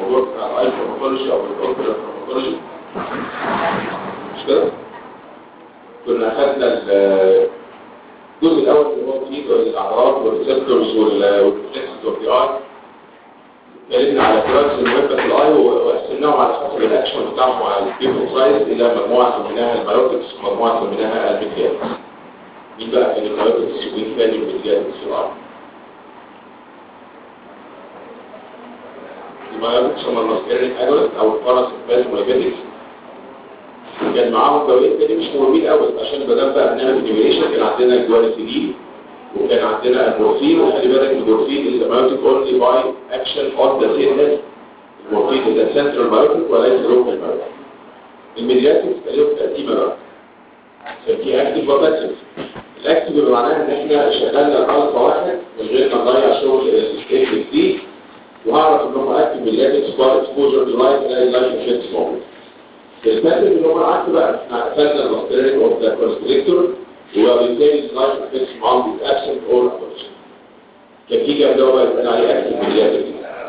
الورك بتاع الاي فارماكولوجي او الاوكيولار فارماكولوجي مش كده؟ كنا خدنا الجزء الاول اللي هو فيه الاعراض والريسبتورز والريفلكسز اوف ذا اي اتكلمنا على الدراجز المهمه في الاي وقسمناهم على حسب الاكشن بتاعهم على البيبل سايز الى مجموعه سميناها البيوتكس ومجموعه سميناها الميدياتكس مين بقى كان البيوتكس ومين كان الميدياتكس في الاي البيوتكس هم الماسكرينيك اجولست او الباراسيمبازموليبيتكس كان معاهم دوايات تاني مش مهمين قوي عشان بدل بقى بنعمل انيميشن كان عندنا الجوانسيدين وكان عندنا المورفين وخلي بالك المورفين is biotic only by action on the CNS المورفين is a central biotic وليس local biotic الميدياتكس كان لهم تقسيمه بقى كان في اكتف وباسف الاكتف بمعناها ان احنا شغلنا الالفا واحد من غير ما نضيع شغل الاف دي وهعرف ان هم اكتف ميدياتكس بار اكسبوجر للايف الاقي لايف افكتس موجود الباسف اللي هم العكس بقى احنا قفلنا الماسترينج اوف ذا كونستريكتور وبالتالي اللايف افكتس معاهم ابسنت اور ابوليشن كان في كام دواء يتقال عليه اكتف ميدياتكس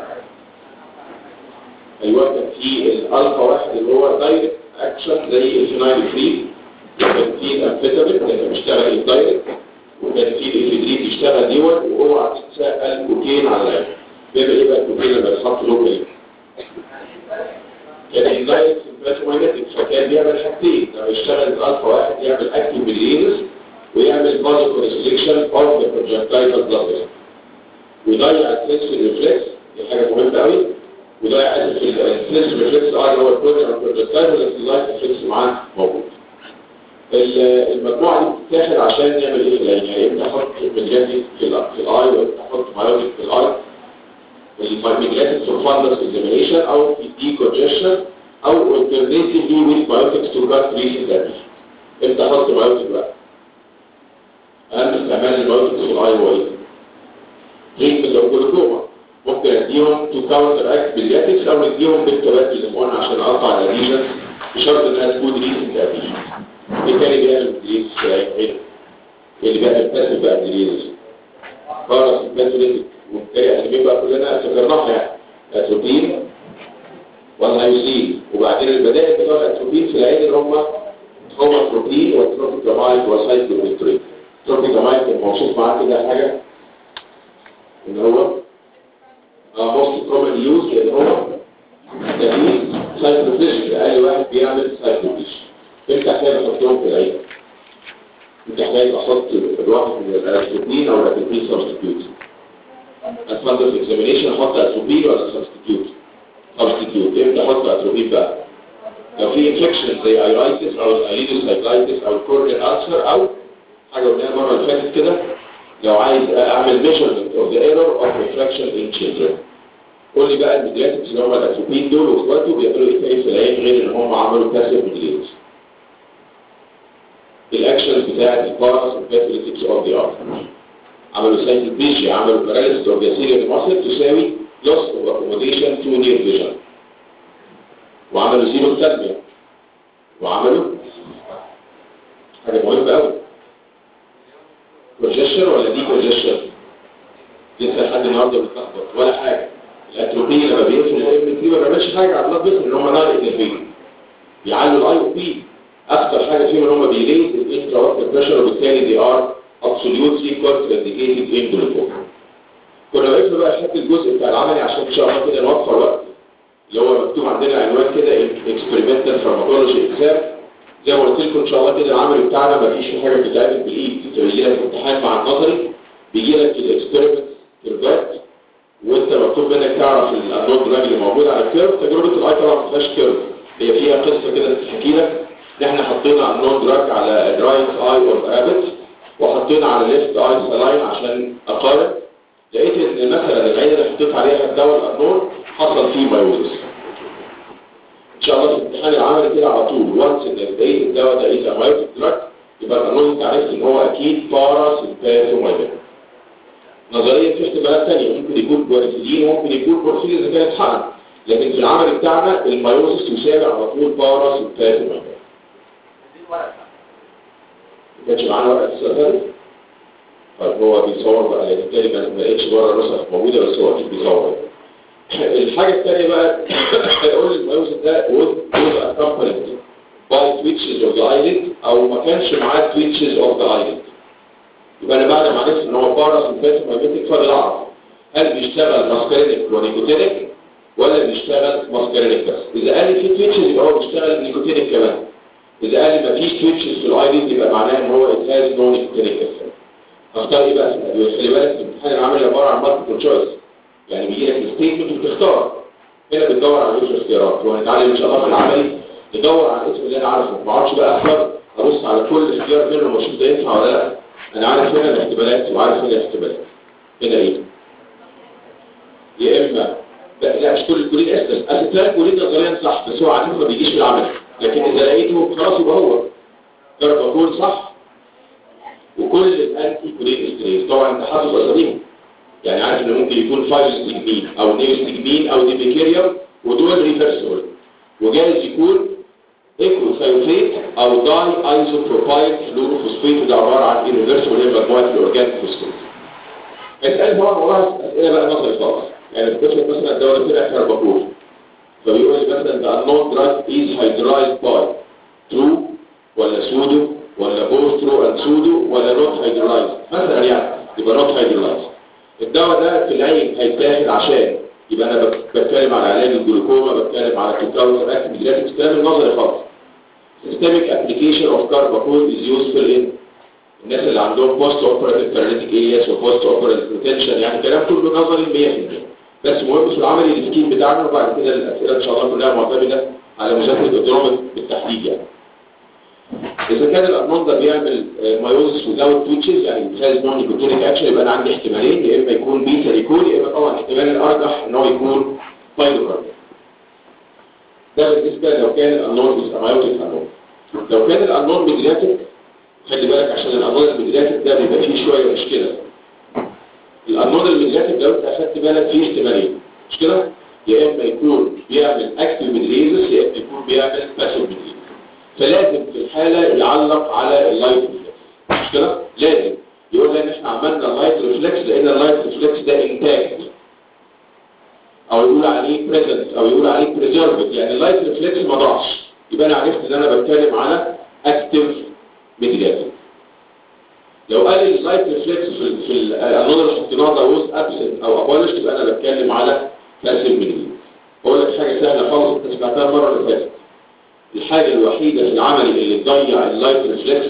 ايوه كان في الالفا واحد اللي هو دايركت اكشن زي الفينايل فري وكان في الامفيتامين كان بيشتغل الدايركت وكان في الافيدرين بيشتغل ديول واوعى تنسى الكوكين على العين بيبقى ايه بقى الكوكين لما يتحط لوكالي كان الدايركت سيمباتوماينيتك فكان بيعمل حاجتين لما يشتغل الالفا واحد يعمل اكتف باللينس ويعمل بازو كونستريكشن اوف ذا بروجكتايل بلاد ويضيع السنسور ريفلكس دي حاجه مهمه قوي وده يعزز السنسور ريفلكس اه اللي هو البروجكت بروجكتايل بس اللايف ريفلكس معاه موجود المجموعه دي بتتاخد عشان نعمل ايه في العين يعني امتى احط ميجاتيك في الاي وامتى احط مايوتيك في الاي الميجاتيك في فاندس اكزامينيشن او في دي كونجشن او alternatively with biotics to cut recent damage امتى احط مايوتيك بقى اهم استعمال البيوتكس في الاي هو ايه؟ تريتمنت اوف جلوكوما ممكن اديهم تو كاونتر اكت بالياتكس او نديهم بالتوات زي ما قلنا عشان اقطع الاديشن بشرط انها تكون ريسنت اديشن ايه تاني بيعمل ديليز في العين؟ اللي بيعمل باسف بقى ديليز فارس باسوليتك وبالتالي احنا بقى كلنا افتكرناها يعني اتروبين والهيوسين وبعدين البدائل بتوع الاتروبين في العين اللي هم هو بروتين والتروبيكامايد وسايكلوميترين التروبيكامايد كان موصوف معاه كده حاجه ان هو موست كومن يوز لان هو تمييز سايكلوفيشن اقل واحد بيعمل سايكلوفيشن انت احتاج تحطهم في العين انت احتاج احط الواحد من الاتروبين او الاتروبين سبستيتيوت اتفضل في اكزامينيشن احط اتروبين ولا سبستيتيوت سبستيتيوت امتى احط اتروبين بقى لو في انفكشن زي ايرايتس او الايليدوسايكلايتس او الكورنيال ألسر او حاجه قلناها المره اللي فاتت كده لو عايز اعمل measurement of the error of refraction in children قول لي بقى الميدياتكس اللي هم الاتروبين دول واخواته بيعملوا ايه تاني في العين غير ان هم عملوا باسيف ميدياتكس الاكشنز بتاعت الباراس والباسيفيتكس اوف ذا ارت عملوا سايكلبيجيا عملوا باراليسيس اوف ذا سيريال ماسل تساوي loss of accommodation to near vision وعملوا زيرو ثانية وعملوا حاجة مهمة قوي كونجيشن ولا دي كونجيشن لسه لحد النهارده بتلخبط ولا حاجه الاتروبين لما بيقفل الام 3 ما بيعملش حاجه على البلاد فيسل ان هم نار انترفين بيعلوا الاي او بي اكتر حاجه فيهم ان هم بيريز الانترا بريشر وبالتالي دي ار ابسوليوتلي كونتر انديكيتد ان جلوكوما كنا وقفنا بقى لحد الجزء بتاع العملي عشان ان شاء الله كده نوفر وقت اللي هو مكتوب عندنا عنوان كده اكسبيرمنتال فارماكولوجي اكزام زي ما قلت لكم ان شاء الله كده العمل بتاعنا ما فيش حاجه بتتعمل بالايد انت بيجي لك امتحان مع النظري بيجي لك الاكسبيرمنت كيرفات وانت مطلوب منك تعرف الانود دراج اللي موجود على الكيرف تجربه الاي طبعا ما فيهاش كيرف هي فيها قصه كده تحكي لك ان احنا حطينا انود دراج على رايت اي اوف رابت وحطينا على ليفت اي سلاين عشان اقارن لقيت ان مثلا العين اللي حطيت عليها الدواء الانود حصل فيه مايوزس ان شاء الله في الامتحان العملي كده على طول وانس ان لقيت الدواء ده ايه مايوتيك دراج يبقى القانون انت عرفت ان هو اكيد بارا سيمباثومايلين نظريا في احتمالات ثانيه ممكن يكون جوانسيدين وممكن يكون بورفين اذا كانت حقن لكن في العمل بتاعنا المايوزس يساوي على طول بارا سيمباثومايلين ما كانش معانا ورقه السفر طيب هو بيصور بقى لان بالتالي ما لقيتش بره نسخ موجوده بس هو اكيد بيصور الحاجة الثانية بقى هيقول الميوزن ده was was accompanied by twitches of the eyelid أو ما كانش معاه twitches of the eyelid يبقى أنا بعد ما عرفت إن هو باراسمباتيك مايميتيك فاضل أعرف هل بيشتغل ماسكارينيك ونيكوتينيك ولا بيشتغل ماسكارينيك بس إذا قال لي في تويتشز يبقى هو بيشتغل نيكوتينيك كمان إذا قال لي مفيش تويتشز في الايليد يبقى معناه إن هو it has no nicotinic effect اختار ايه بقى خلي بالك الامتحان العملي عبارة عن مالتيبل تشويس يعني بيجي لك الستيتمنت وبتختار هنا بتدور على اسم اختيارات وهنتعلم ان شاء الله في العملي ندور على الاسم اللي انا عارفه ما اقعدش بقى اختار ابص على كل اختيار منهم واشوف ده ينفع ولا لا انا عارف هنا الاحتمالات وعارف هنا الاحتمالات هنا ايه يا اما لا, لا مش كل الكولين اسس اساسا كولين نظريا صح بس هو عادة ما بيجيش في العمل لكن اذا لقيته خلاص يبقى هو جرب اقول صح وكل الانتي كولين ستريس طبعا انت حافظ اساميهم يعني عارف ان ممكن يكون فايل ستيجمين او نيو ستيجمين او ديبيكيريوم ودول ريفرسول وجايز يكون ايكوثايوفيت او داي ايزوبروبايل فلوروفوسفيت وده عباره عن ايه ريفرسول هي مجموعه الاورجانيك فوسفيت اسال طبعا والله اسئله بقى نظري خالص يعني بتفرق مثلا الدواء طلع كرباكول فبيقول لي مثلا ده النون دراج از هيدرايز باي ترو ولا سودو ولا بوث ترو اند سودو ولا نوت هيدرايز مثلا يعني يبقى نوت هيدرايز الدواء ده في العين هيتاخد عشان يبقى انا بتكلم على علاج الجلوكوما بتكلم على تكاوز اكتيف جرافيكس كلام النظري خالص systemic application of carbachol is useful in الناس اللي عندهم post operative paralytic areas و post operative retention يعني كلام كله نظري 100% بس مهم في العملي السكيم بتاعنا وبعد كده الاسئله ان شاء الله كلها معتمده على مذاكره الدرومات بالتحديد يعني إذا كان الأرنون ده بيعمل مايوزس وزاوت تويتشز يعني بيخلي نون نيكوتينيك أكشن يبقى أنا عندي احتمالين يا إما يكون بيتا ريكول يا إما طبعا احتمال الأرجح إن هو يكون بايلوكارد ده بالنسبة لو كان الأرنون بيبقى مايوتيك أرنون لو كان الأرنون ميدياتيك خلي بالك عشان الأرنون الميدياتيك ده بيبقى فيه شوية مشكلة الأرنون الميدياتيك لو أنت أخدت بالك فيه احتمالين مش كده؟ يا إما يكون بيعمل أكتيف ميدريزس يا إما يكون بيعمل باسيف ميدريزس فلازم في الحالة يعلق على اللايت ريفلكس مش كده؟ لازم يقول لان احنا عملنا اللايت ريفلكس لان اللايت ريفلكس ده انتاج او يقول عليه بريزنت او يقول عليه بريزيرفد يعني اللايت ريفلكس ما ضاعش يبقى انا عرفت ان انا بتكلم على اكتيف ميدياتيك لو قال لي اللايت ريفلكس في في الانون اللي حطيناه ده ووز ابسنت او ابولش يبقى انا بتكلم على باسيف ميدياتيك بقول لك حاجه سهله خالص انت سمعتها المره اللي فاتت الحاجة الوحيدة في العمل اللي تضيع اللايت ريفلكس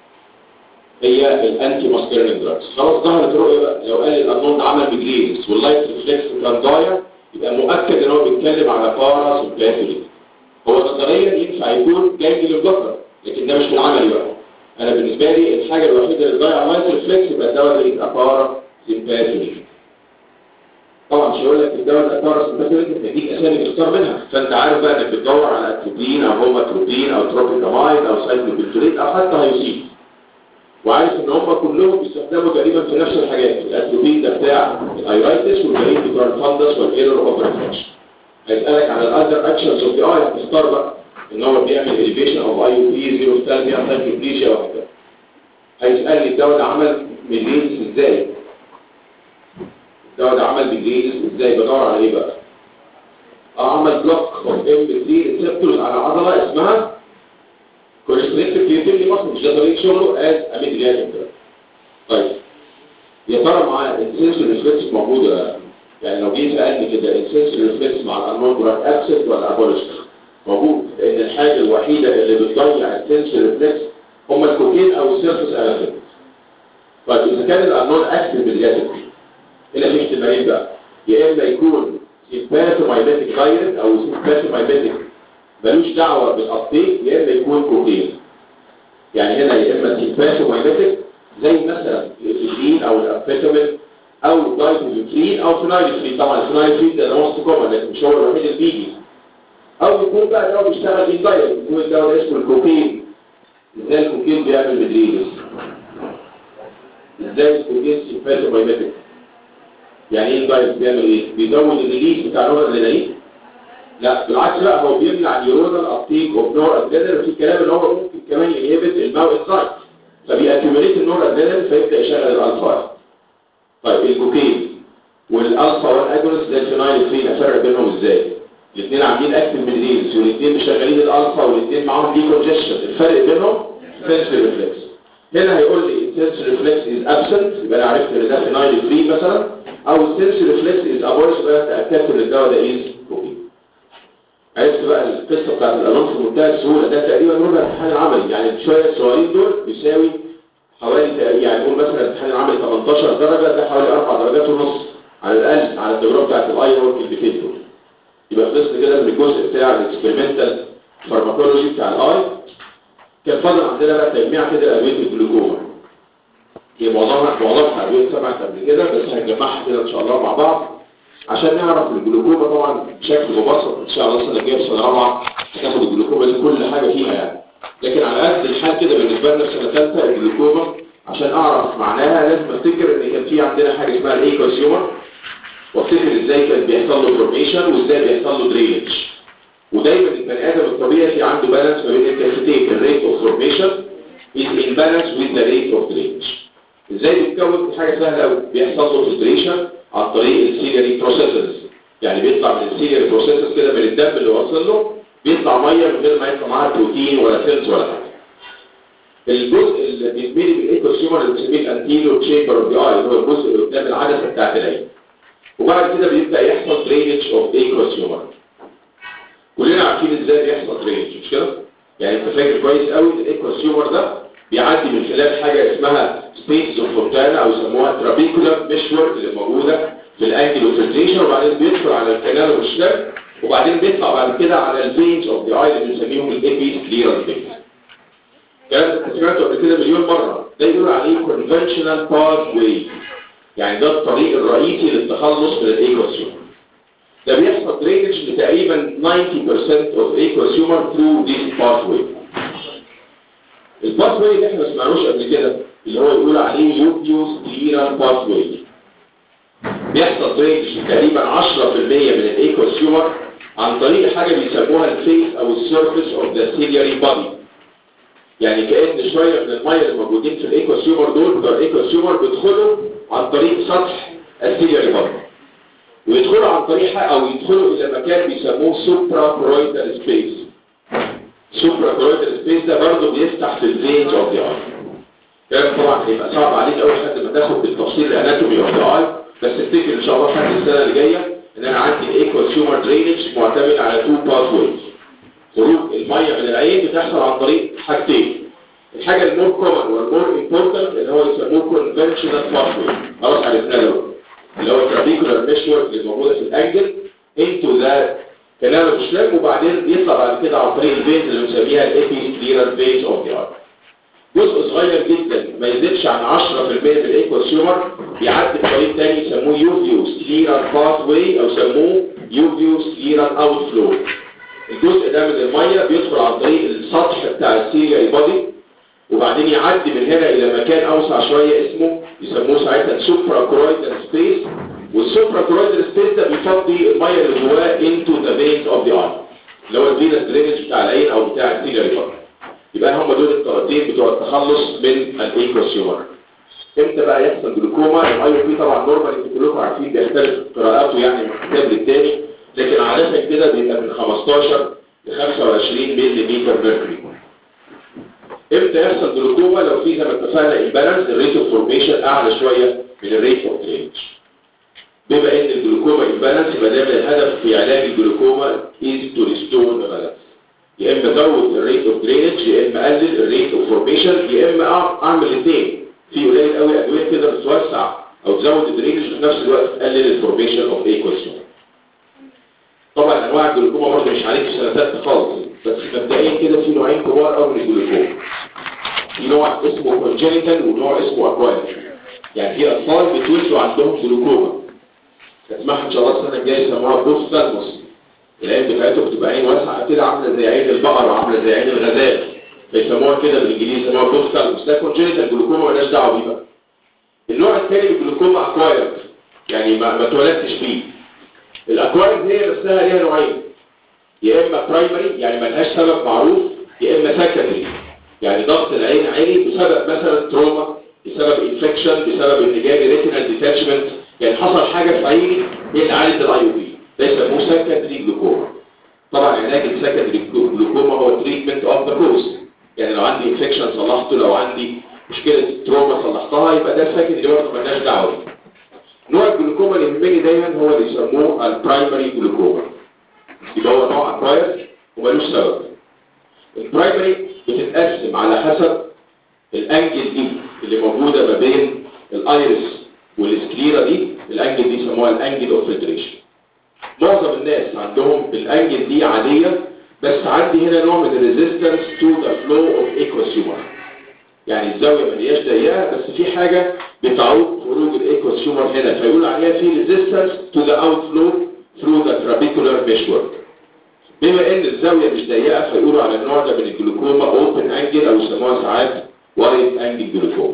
هي الانتي ماسكرينيك دراجز خلاص ظهرت رؤية بقى لو قال الانون عمل بجريدس واللايت ريفلكس كان ضايع يبقى مؤكد ان هو بيتكلم على بارا سمباتولي هو نظريا ينفع يكون جاي للبقرة لكن ده مش في العمل بقى انا بالنسبة لي الحاجة الوحيدة اللي تضيع اللايت ريفلكس يبقى الدواء ده يبقى بارا سمباتولي طبعا مش هقول لك الدواء ده بارا سمباتولي تديك اسامي تختار منها فانت عارف بقى انك بتدور على اتروبين او هوماتروبين او تروبيكامايد او سايكلوبيلتوليت او حتى هيوسين وعارف ان هم كلهم بيستخدموا تقريبا في نفس الحاجات الاتروبين ده بتاع الايرايتس والباقيين بتوع الفندس والايرور اوف ريفلكشن هيسالك عن الاذر اكشنز اوف ذا اي هتختار بقى ان هو بيعمل اليفيشن اوف اي او بي زيرو ستالبيا سايكلوبليجيا وهكذا هيسالني الدواء ده عمل ميليز ازاي الدواء ده عمل ميليز ازاي بدور على ايه بقى عمل بلوك اوف ام 3 ريسبتورز على عضله اسمها كونستريكتيف كيوتيلي ماسل مش ده طريق شغله از اميدرياتيك طيب يا ترى مع السنسور ريفلكس موجوده يعني لو جيت سالني كده السنسور ريفلكس مع الانون دراج ابسنت ولا ابولش موجود لان الحاجه الوحيده اللي بتضيع السنسور ريفلكس هم الكوكين او السيرفس الافين طيب اذا كان الانون اكتف ميدرياتيك هنا في احتمالين بقى يا اما يكون سيمباثومايماتيك دايركت او سيمباثومايماتيك ملوش دعوة بالابتيك يا اما يكون كوكين يعني هنا يا اما سيمباثومايماتيك زي مثلا الفيتين او الامفيتامين او دايكوزوترين او فينايلفرين طبعا الفينايلفرين ده موست كومن لكن مش هو الوحيد اللي بيجي او يكون بقى اللي هو بيشتغل اندايركت يكون الدواء ده اسمه الكوكين ازاي الكوكين بيعمل مدريدس ازاي الكوكين سيمباثومايماتيك يعني ايه الدايت بيعمل ايه بيزود الريليز بتاع نور الادرينالين لا بالعكس لا هو بيمنع النيورونال ابتيك اوف نور ادرينالين وفي كلام ان هو ممكن كمان ينهبت الماو انزايم فبيأكيوميليت النور ادرينالين فيبدا يشغل الالفا طيب الكوكين الالفا 1 اجونست زي الفينايل 3 افرق بينهم ازاي الاثنين عاملين اكتف ميدرينز والاثنين مشغلين الالفا والاثنين معاهم دي كونجكشن الفرق بينهم سنسوري ريفلكس هنا هيقول لي السنسوري ريفلكس از ابسنت يبقى انا عرفت ان ده فينايل 3 مثلا او السنسوري ريفلكس از ابورس يبقى تاكدت ان الدواء ده از كوكين عرفت بقى القصه بتاعت الالون في منتهى السهوله ده تقريبا ربع الامتحان العملي يعني شويه الصغيرين دول بيساوي حوالي يعني نقول مثلا الامتحان العملي 18 درجه ده حوالي 4 درجات ونص على الاقل على التجربه بتاعت الاي ورك البيتين دول يبقى خلصنا كده من الجزء بتاع الاكسبيرمنتال فارماكولوجي بتاع الاي كان فاضل عندنا بقى تجميع كده ادويه الجلوكوما هي معظمها معظمها ادويه سمعت قبل كده بس هنجمعها كده ان شاء الله مع بعض عشان نعرف الجلوكوما طبعا بشكل مبسط ان شاء الله السنه الجايه في سنه رابعه هتاخد الجلوكوما دي كل حاجه فيها يعني لكن على قد الحال كده بالنسبه لنا في سنه ثالثه الجلوكوما عشان اعرف معناها لازم افتكر ان كان في عندنا حاجه اسمها الايكوسيومر وافتكر ازاي كان بيحصل له فورميشن وازاي بيحصل له درينج ودايما البني ادم الطبيعي في عنده بالانس ما بين الكافتين الريت اوف فورميشن is in balance with the rate of drainage ازاي بيتكون في حاجه سهله قوي بيحصل له فلتريشن عن طريق السيلياري بروسيسز يعني بيطلع من السيلياري بروسيسز كده من الدم اللي واصل له بيطلع ميه من غير ما يطلع معاها بروتين ولا سيلز ولا حاجه الجزء اللي بيتملي بالايكوسيومر اللي بنسميه الانتيريور تشامبر اوف ذا اي اللي هو الجزء اللي قدام العدسه بتاعت العين وبعد كده بيبدا يحصل درينج اوف ايكوسيومر كلنا عارفين ازاي بيحصل درينج مش كده يعني انت فاكر كويس قوي ان الايكوسيومر ده بيعدي من خلال حاجه اسمها سبيس اوف فونتانا او يسموها ترابيكولار مشور اللي موجوده في الانجل فلتريشن وبعدين بيدخل على الكنال والشلال وبعدين بيطلع بعد كده على الفينز اوف ذا اي اللي بنسميهم الابيس كليرنس فينز الكلام ده سمعته قبل كده مليون مره ده يقول عليه conventional pathway يعني ده الطريق الرئيسي للتخلص من الايكوسيومر ده بيحصل درينج لتقريبا 90% of ecosumer through this pathway الباثواي اللي احنا ما سمعناش قبل كده اللي هو يقول عليه يوبيوس كليرال باثواي بيحصل درينج تقريبا 10% من الايكوسيومر عن طريق حاجه بيسموها الفيس او السيرفيس اوف ذا سيلياري بادي يعني كأن شوية من المية اللي موجودين في الايكوسيومر دول بتوع الايكوسيومر بيدخلوا عن طريق سطح السيلياري بادي ويدخلوا عن طريق او يدخلوا الى مكان بيسموه سوبرا كرويدال سبيس سوبرا كرويدال سبيس ده برضه بيفتح في الفينز اوف ذا اي كلام طبعا هيبقى صعب عليك قوي لحد ما تاخد بالتفصيل الاناتومي اوف ذا اي بس افتكر ان شاء الله لحد السنه اللي جايه ان انا عندي الايكوسيومر درينج معتمد على تو باث ويز خروج الميه من العين بتحصل عن طريق حاجتين الحاجه المور كومن والمور امبورتنت اللي هو يسموه كونفنشنال باثوي خلاص عرفنا له اللي هو الترابيكولار ميشور اللي موجوده في الانجل انتو ذا كلام الشلام وبعدين بيطلع بعد كده عن طريق الفينز اللي بنسميها الابي كليرال فينز اوف ذا جزء صغير جدا ما يزيدش عن 10% من الايكوسيومر بيعدي بطريق تاني يسموه يوفيوس كليرال باثوي او يسموه يوفيوس كليرال اوت فلو الجزء ده من الميه بيدخل عن طريق السطح بتاع السيلياري بادي وبعدين يعدي من هنا الى مكان اوسع شويه اسمه يسموه ساعتها السوبرا كرويدال سبيس والسوبرا كرويدال سبيس ده بيفضي الميه اللي جواه انتو ذا فينز اوف ذا اي اللي هو الفينس درينج بتاع العين او بتاع السيلياري بادي يبقى هم دول الطريقتين بتوع التخلص من الايكوسيومر امتى بقى يحصل جلوكوما الاي بي طبعا نورمال انتوا كلكم عارفين بيختلف قراءاته يعني من كتاب للتاني لكن عادة كده بيبقى من 15 ل 25 ملي متر ميركوري امتى يحصل جلوكوما لو في زي ما اتفقنا امبالانس الريت اوف فورميشن اعلى شويه من الريت اوف درينج بما ان الجلوكوما امبالانس يبقى دايما الهدف في علاج الجلوكوما از تو ريستور بالانس يا اما ازود الريت اوف درينج يا اما اقلل الريت اوف فورميشن يا اما اعمل الاثنين في قليل قوي ادويه كده بتوسع او تزود الدرينج وفي نفس الوقت تقلل الفورميشن اوف ايكوسيوم طبعا انواع الجلوكوما برضه مش عليك في سنه ثالثه خالص بس مبدئيا كده في نوعين كبار قوي من الجلوكوما في نوع اسمه كونجينيتال ونوع اسمه اكواير يعني في اطفال بيتولدوا عندهم جلوكوما اسمها ان شاء الله السنه الجايه يسموها بوست ثالموس العين بتاعتهم بتبقى عين واسعه كده عامله زي عين البقر وعامله زي عين الغزال بيسموها كده بالانجليزي يسموها بوست ثالموس ده كونجينيتال جلوكوما مالناش دعوه بيه بقى النوع الثاني من الجلوكوما اكواير يعني ما ما اتولدتش فيه الاكوارد هي نفسها ليها نوعين يا اما برايمري يعني ملهاش سبب معروف يا اما سكندري يعني ضغط العين عالي بسبب مثلا تروما بسبب انفكشن بسبب ان جالي ريتينال ديتاتشمنت يعني حصل حاجه في عيني هي اللي عالجت الاي او بي ده يسموه سكندري جلوكوما طبعا علاج السكندري جلوكوما هو تريتمنت اوف ذا كوز يعني لو عندي انفكشن صلحته لو عندي مشكله تروما صلحتها يبقى ده السكندري برضه مالناش دعوه بيه نوع الجلوكوما اللي يهمني دايما هو اللي يسموه البرايمري جلوكوما يبقى هو نوع اكواير ومالوش سبب البرايمري بتتقسم على حسب الانجل دي اللي موجوده ما بين الايرس والسكليرا دي الانجل دي يسموها الانجل اوف فلتريشن معظم الناس عندهم الانجل دي عاديه بس عندي هنا نوع من الريزيستنس تو ذا فلو اوف ايكوس هيومر يعني الزاويه ما هياش ضيقه بس في حاجه بتعوق خروج الايكوس هيومر هنا فيقول عليها في ريزيستنس تو ذا اوت فلو ثرو ذا ترابيكولار ميشورك بما ان الزاويه مش ضيقه فيقولوا على النوع ده من الجلوكوما اوبن انجل او يسموها ساعات وايد انجل جلوكوما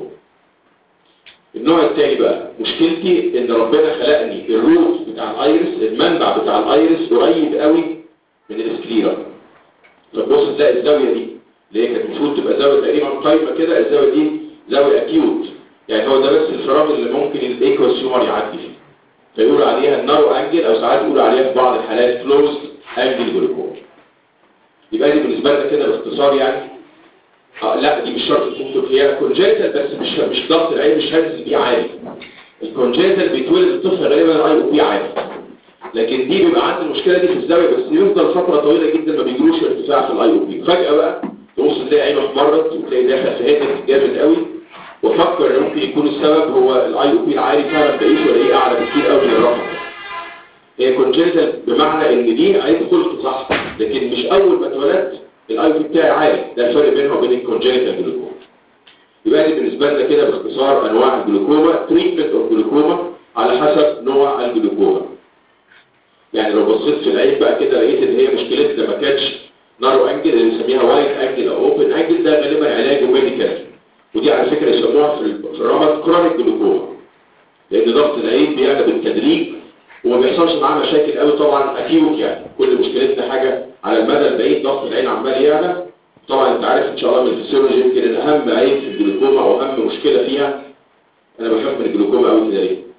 النوع الثاني بقى مشكلتي ان ربنا خلقني الروت بتاع الايرس المنبع بتاع الايرس قريب قوي من السكليرا فتبص تلاقي الزاويه دي اللي هي كانت المفروض تبقى زاويه تقريبا قايمه كده الزاويه دي زاويه اكيوت يعني هو ده بس الفراغ اللي ممكن الايكوس هيومر يعدي فيه فيقولوا عليها النارو انجل او ساعات يقولوا عليها في بعض الحالات كلوزد انجل جلوكوما يبقى دي بالنسبه لنا كده باختصار يعني آه لا دي مش شرط تكون تبقى هي كونجنتال بس مش مش ضغط العين مش هنزل بيه عالي الكونجنتال بيتولد الطفل غالبا الاي او بي عالي لكن دي بيبقى عندي المشكله دي في الزاويه بس يفضل فتره طويله جدا ما بيجروش ارتفاع في الاي او بي فجاه بقى تبص تلاقي عينه احمرت وتلاقي داخل في هيدك جامد قوي وفكر ان ممكن يكون السبب هو الاي او بي العالي فعلا بقيته الاقيه اعلى بكتير قوي من الرقم هي كونجنتال بمعنى ان دي عيب خلق صح لكن مش اول ما اتولدت الاي بي بتاعي عالي ده الفرق بينها وبين الكونجنتال جلوكوما يبقى دي بالنسبه لنا كده باختصار انواع الجلوكوما تريتمنت اوف جلوكوما على حسب نوع الجلوكوما يعني لو بصيت في العين بقى كده لقيت ان هي مشكلتنا ما كانتش نارو انجل اللي بنسميها وايت انجل او اوبن انجل ده غالبا علاجه ميديكال ودي على فكره يسموها في الرمد كرونيك جلوكوما لان ضغط العين بيعلى بالتدريج وما بيحصلش معاه مشاكل قوي طبعا اكيوت يعني كل مشكلتنا حاجه على المدى البعيد ضغط العين عمال يعلى طبعا انت عارف ان شاء الله من الفسيولوجي يمكن ان اهم عيب في الجلوكوما او اهم مشكله فيها انا بخاف من الجلوكوما قوي كده ليه؟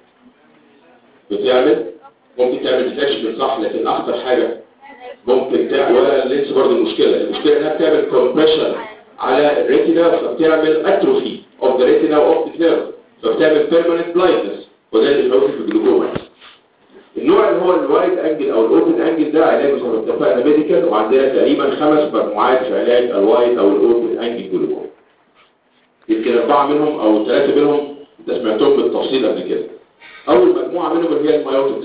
بتعمل ممكن تعمل ديتكشن صح لكن اخطر حاجه ممكن تعمل ولا اللينس برضه المشكله المشكله انها بتعمل كومبريشن على الريتنا فبتعمل اتروفي اوف ذا ريتنا واوف ذا نيرف فبتعمل بيرمننت بلايندنس وده اللي بيخوف في الجلوكوما النوع اللي هو الوايت انجل او الاوبن انجل ده علاجه زي ما اتفقنا ميديكال وعندنا تقريبا خمس مجموعات في علاج الوايت او الاوبن انجل جلوكوما يمكن اربعه منهم او ثلاثه منهم انت سمعتهم بالتفصيل قبل كده اول مجموعه منهم اللي هي المايوتكس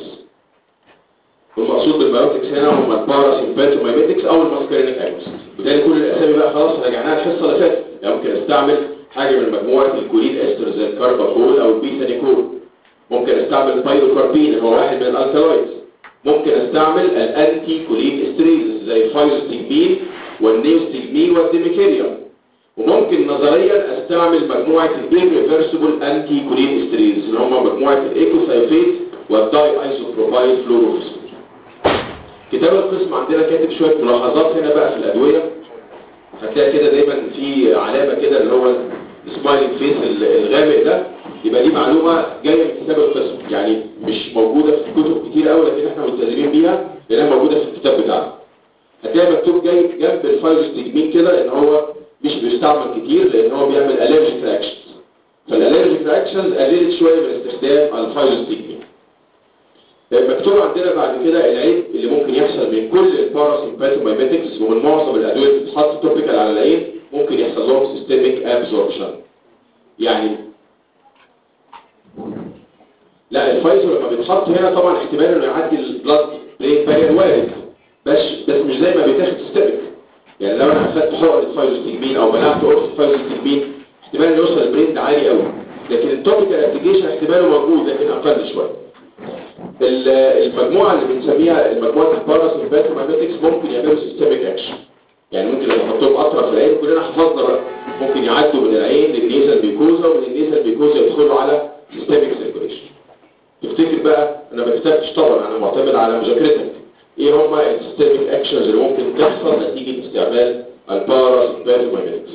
والمقصود بالمايوتكس هنا هم الباراسيمباتومايميتكس او الماسكارينيك اجونست وبالتالي كل الاسامي بقى خلاص رجعناها الحصه اللي فاتت يعني ممكن استعمل حاجه من مجموعه الكولين استر زي الكارباكول او البيتانيكول ممكن استعمل بايروكاربين اللي هو واحد من الالكالويدز ممكن استعمل الانتي كولين استريز زي الفايروستيجمين والنيوستيجمين والديميكيريوم وممكن نظريا استعمل مجموعه الريفرسبل انتي كولين استريز اللي هم مجموعه الايكوسايفيت والداي ايزوبروبايل فلوروفيسول كتاب القسم عندنا كاتب شويه ملاحظات هنا بقى في الادويه هتلاقي كده دايما في علامه كده اللي هو السمايلنج فيس الغامق ده يبقى دي معلومه جايه من كتاب القسم يعني مش موجوده في كتب كتير قوي لكن احنا ملتزمين بيها لانها موجوده في الكتاب بتاعنا هتلاقي مكتوب جاي جنب الفايروستيجمين كده ان هو مش بيستعمل كتير لان هو بيعمل الرجيك رياكشنز فالالرجيك رياكشنز قللت شويه من استخدام الفايروستيجمين مكتوب عندنا بعد كده العيب اللي ممكن يحصل من كل الباراسيمباتومايميتكس ومن معظم الادويه اللي بتتحط توبيكال على العين ممكن يحصل لهم سيستميك ابزوربشن يعني لا الفايزر لما بيتحط هنا طبعا احتمال انه يعدي البلاد برين بارير وارد بس بس مش زي ما بيتاخد سيستميك يعني لو انا اخدت حقن الفايزوستيجمين او منعت قرص الفايزوستيجمين احتمال انه يوصل البرين ده عالي قوي لكن التوبيكال ابلكيشن احتماله موجود لكن اقل شويه المجموعة اللي بنسميها المجموعة الباراسيمباتومايميتكس ممكن يعملوا سيستميك اكشن يعني ممكن لو نحطهم قطرة في العين كلنا حفظنا بقى ممكن يعدوا من العين للنيزل ميكوزا ومن النيزل ميكوزا يدخلوا على سيستميك سيركوليشن تفتكر بقى انا ما كتبتش طبعا انا معتمد على مذاكرتك ايه هما السيستميك اكشنز اللي ممكن تحصل نتيجة استعمال الباراسيمباتومايميتكس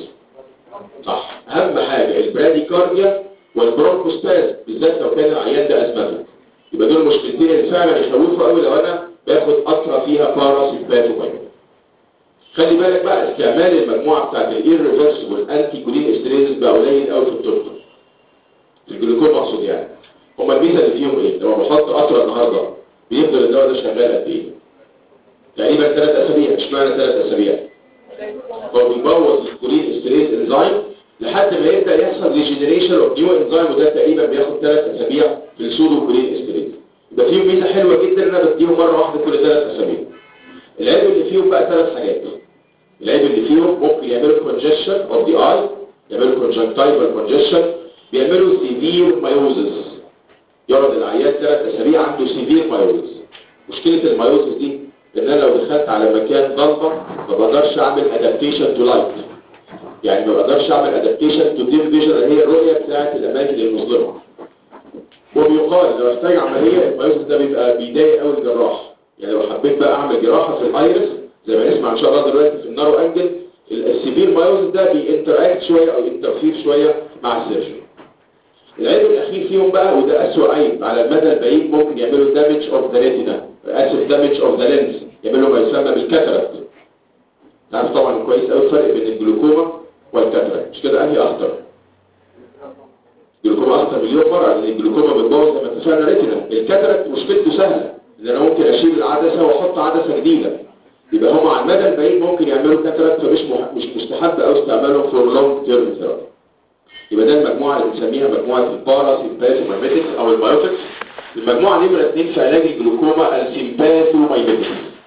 صح اهم حاجة البراديكارديا والبرونكوسباز بالذات لو كان العيان ده ازمتك يبقى دول مشكلتين اللي فعلا يخوفوا قوي لو انا باخد قطره فيها باراسيمباتومايجرين خلي بالك بقى استعمال المجموعه بتاعت الايرفيرسبل انتي كولين استريزز بقى قليل قوي في الطب في الجلوكوما اقصد يعني هما الميزه اللي فيهم ايه؟ لما بحط قطره النهارده بيفضل الدواء ده شغال قد ايه؟ تقريبا ثلاث اسابيع اشمعنى ثلاث اسابيع؟ هو بيبوظ الكولين استريز انزيم لحد ما يبدا يحصل ريجنريشن اوف نيو انزيم وده تقريبا بياخد ثلاث اسابيع في السودو كولين استريز يبقى فيهم ميزه حلوه جدا ان انا بديهم مره واحده كل ثلاث اسابيع العيب اللي فيهم بقى ثلاث حاجات العيب اللي فيهم ممكن يعملوا كونجكشن اوف ذا اي يعملوا كونجكتيفال كونجكشن بيعملوا سيفير مايوزس يقعد العيان ثلاث اسابيع عنده سيفير مايوزس مشكله المايوزس دي ان انا لو دخلت على مكان ضلمه ما بقدرش اعمل ادابتيشن تو لايت يعني ما بقدرش اعمل ادابتيشن تو ديم فيجن اللي هي الرؤيه بتاعت الاماكن المظلمه وبيقال لو احتاج عمليه المايوزس ده بيبقى بيضايق قوي الجراح يعني لو حبيت بقى اعمل جراحه في الايرس زي ما نسمع ان شاء الله دلوقتي في النارو انجل السيفير مايوزس ده بينتراكت شويه او انترفير شويه مع السيرجن العيب الاخير فيهم بقى وده اسوء عيب على المدى البعيد ممكن يعملوا دامج اوف ذا ريتنا اسف دامج اوف ذا لينز يعملوا ما يسمى بالكاتراكت تعرف طبعا كويس قوي الفرق بين الجلوكوما والكاتراكت مش كده انهي اخطر الجلوكوما اخطر مليون مره لان الجلوكوما بتبوظ لما اتفقنا ريتنا الكاتراكت مشكلته سهله ان انا ممكن اشيل العدسه واحط عدسه جديده يبقى هم على المدى البعيد ممكن يعملوا كاتراكت فمش مح... مش مستحب قوي استعمالهم فور لونج تيرم ثيرابي يبقى ده المجموعه اللي بنسميها مجموعه الباراسيمباثومايميتكس او المايوتكس المجموعه نمره اثنين في علاج الجلوكوما السيمباثومايميتكس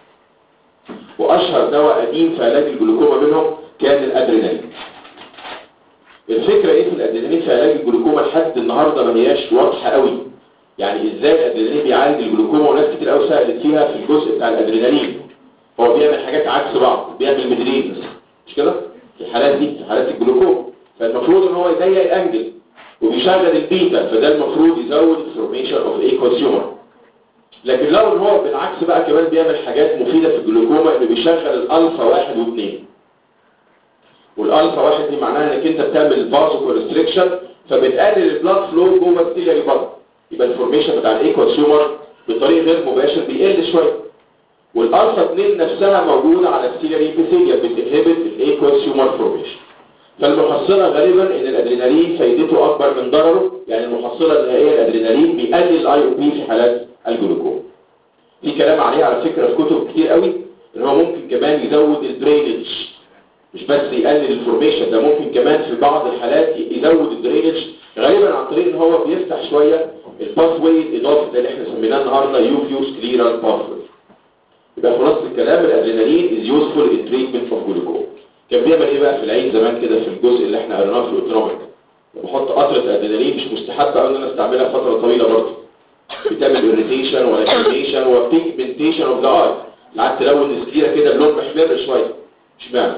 واشهر دواء قديم في علاج الجلوكوما منهم كان الادرينالين الفكره ايه في الادرينالين في علاج الجلوكوما لحد النهارده ما هياش واضحه قوي يعني ازاي الادرينالين بيعالج الجلوكوما وناس كتير قوي سالت فيها في الجزء بتاع الادرينالين هو بيعمل حاجات عكس بعض بيعمل مدرينز مش كده في الحالات دي في حالات الجلوكوما فالمفروض ان هو يضيق الانجل وبيشغل البيتا فده المفروض يزود الفورميشن اوف اي كونسيومر لكن لو ان هو بالعكس بقى كمان بيعمل حاجات مفيده في الجلوكوما انه بيشغل الالفا واحد واثنين والالفا واحد دي معناها انك انت بتعمل فازو كونستريكشن فبتقلل البلاد فلو جوه السيلياري بلد يبقى الفورميشن بتاع الاي كونسيومر بطريق غير مباشر بيقل شويه والالفا 2 نفسها موجوده على السيلياري ابيثيليا بتنهبت الاي كونسيومر فورميشن فالمحصلة غالبا ان الادرينالين فايدته اكبر من ضرره يعني المحصلة النهائية الادرينالين بيقلل الاي او بي في حالات الجلوكوما في كلام عليه على فكرة في كتب كتير قوي ان هو ممكن كمان يزود الدرينج مش بس يقلل الفورميشن ده ممكن كمان في بعض الحالات يزود الدرينج غالبا عن طريق ان هو بيفتح شوية الباث واي الاضافي اللي احنا سميناه النهارده يوفيوس كليرال باث واي يبقى خلاص الكلام الادرينالين از يوسفول ان تريتمنت اوف جلوكوما كان بيعمل ايه بقى في العين زمان كده في الجزء اللي احنا قريناه في الاوتونوميك بحط قطره ادرينالين مش مستحب قوي ان انا استعملها فتره طويله برضه بتعمل اريتيشن ولاكريميشن وبيجمنتيشن اوف ذا اي قعدت تلون السكيره كده اللون محمر شويه اشمعنى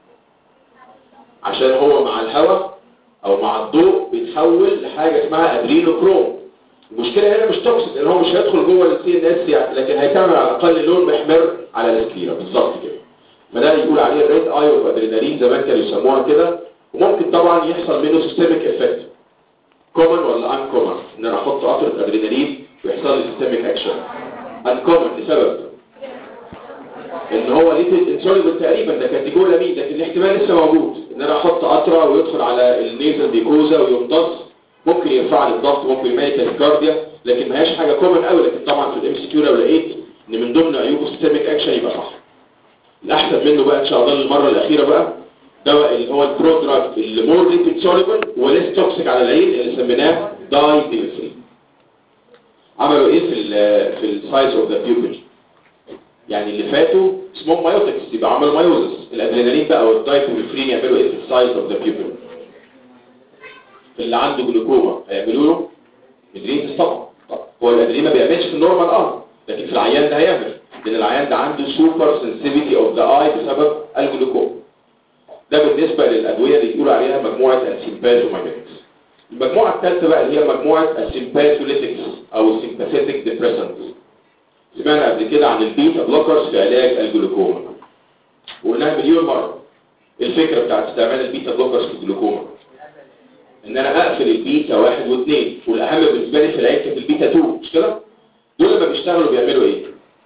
عشان هو مع الهواء او مع الضوء بيتحول لحاجه اسمها ادرينوكروم المشكله هنا مش توكسيك لان هو مش هيدخل جوه السي ان اس يعني لكن هيتعمل على الاقل لون محمر على السكيره بالظبط كده فده يقول عليه الريد اي اوف ادرينالين زمان كانوا يسموها كده وممكن طبعا يحصل منه سيستميك افكت كومن ولا ان كومن ان انا احط قطره ادرينالين ويحصل لي سيستميك اكشن ان كومن لسبب ان هو ليتد انسوليبل تقريبا ده كاتيجوري لكن الاحتمال لسه موجود ان انا احط قطره ويدخل على النيزل بيكوزا ويمتص ممكن يرفع لي الضغط ممكن يميت الكارديا لكن ما هياش حاجه كومن قوي لكن طبعا في الام سي كيو لو لقيت ان من ضمن عيوبه سيستميك اكشن يبقى صح الاحسن منه بقى ان شاء الله المره الاخيره بقى دواء اللي هو البرودراج اللي مور ليبيد سوليبل وليس توكسيك على العين اللي سميناه داي بيبسين عملوا ايه في ال في السايز اوف ذا بيوبل يعني اللي فاتوا اسمهم مايوتكس يبقى عملوا مايوزس الادرينالين بقى والدايبيبرين يعملوا ايه في السايز اوف ذا بيوبل اللي عنده جلوكوما هيعملوا له مدرينز طبعا هو الادرينالين ما بيعملش في النورمال اه لكن في العيان ده هيعمل لان العيان ده عنده سوبر سنسيفيتي اوف ذا اي بسبب الجلوكوما ده بالنسبه للادويه اللي بيقولوا عليها مجموعه السيمباثوماجنتكس المجموعه الثالثه بقى اللي هي مجموعه السيمباثوليتكس او السيمباثيتك ديبريسنتس سمعنا قبل كده عن البيتا بلوكرز في علاج الجلوكوما وقلناها مليون مره الفكره بتاعت استعمال البيتا بلوكرز في الجلوكوما ان انا اقفل البيتا واحد واثنين والاهم بالنسبه لي في العين كانت البيتا 2 مش كده دول لما بيشتغلوا بيعملوا ايه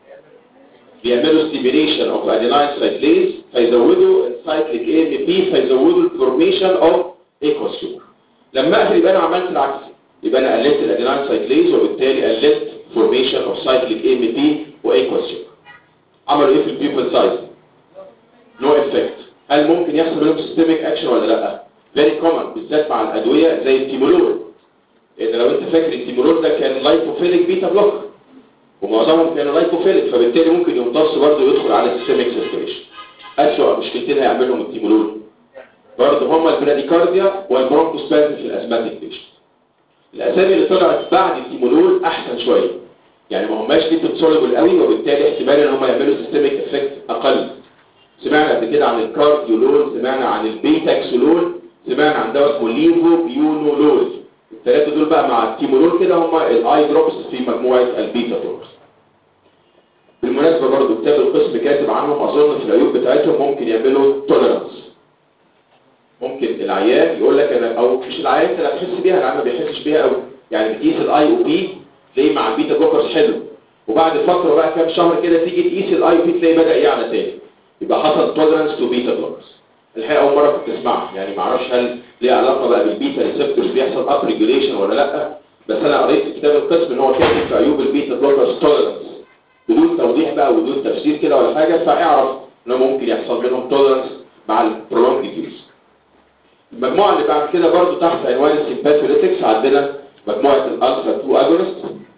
بيعملوا ستيميليشن اوف اديناين سايكليز فيزودوا السايكليك اي ام بي فيزودوا الفورميشن اوف ايكوسيوم لما اقفل يبقى انا عملت العكس يبقى انا قللت الاديناين سايكليز وبالتالي قللت فورميشن اوف سايكليك اي ام بي وايكوسيوم عملوا ايه في البيبل سايز نو افكت هل ممكن يحصل منهم سيستميك اكشن ولا لا فيري كومن بالذات مع الادويه زي التيمولول لان لو انت فاكر التيمولول ده كان لايكوفيليك بيتا بلوكر ومعظمهم كانوا لايكوفيليك فبالتالي ممكن يمتص برضه يدخل على السيستميك سيركيليشن اسوء مشكلتين هيعملهم التيمولول برضه هما البراديكارديا والبرونكوسبازم في الازماتيك بيشن الاسامي اللي طلعت بعد التيمولول احسن شويه يعني ما هماش دي بتسولبل قوي وبالتالي احتمال ان هم يعملوا سيستميك افكت اقل سمعنا قبل كده عن الكارديولول سمعنا عن البيتاكسولول سمعنا عن دواء اسمه ليفو بيونولول الثلاثه دول بقى مع التيمولول كده هم الاي دروبس في مجموعه البيتا دروبس بالمناسبه برضو كتاب القسم كاتب عنهم اظن في العيوب بتاعتهم ممكن يعملوا توليرانس ممكن العيان يقول لك انا او مش العيان انت لا تحس بيها العيان ما بيحسش بيها قوي يعني بتقيس الاي او بي تلاقيه مع البيتا بلوكرز حلو وبعد فتره بقى كام شهر كده تيجي تقيس الاي او بي تلاقيه بدا يعلى تاني يبقى حصل توليرانس تو بيتا بلوكرز الحقيقه اول مره كنت اسمعها يعني ما اعرفش هل ليه علاقه بقى بالبيتا ريسبتورز بيحصل اب ريجوليشن ولا لا بس انا قريت في كتاب القسم ان هو كاتب في عيوب البيتا بلوكرز توليرانس بدون توضيح بقى وبدون تفسير كده ولا حاجه فاعرف انه ممكن يحصل منهم توليرانس مع البرولونج يوز المجموعه اللي بعد كده برضو تحت عنوان السيمباثوليتكس عندنا مجموعه الالفا 2 اجونست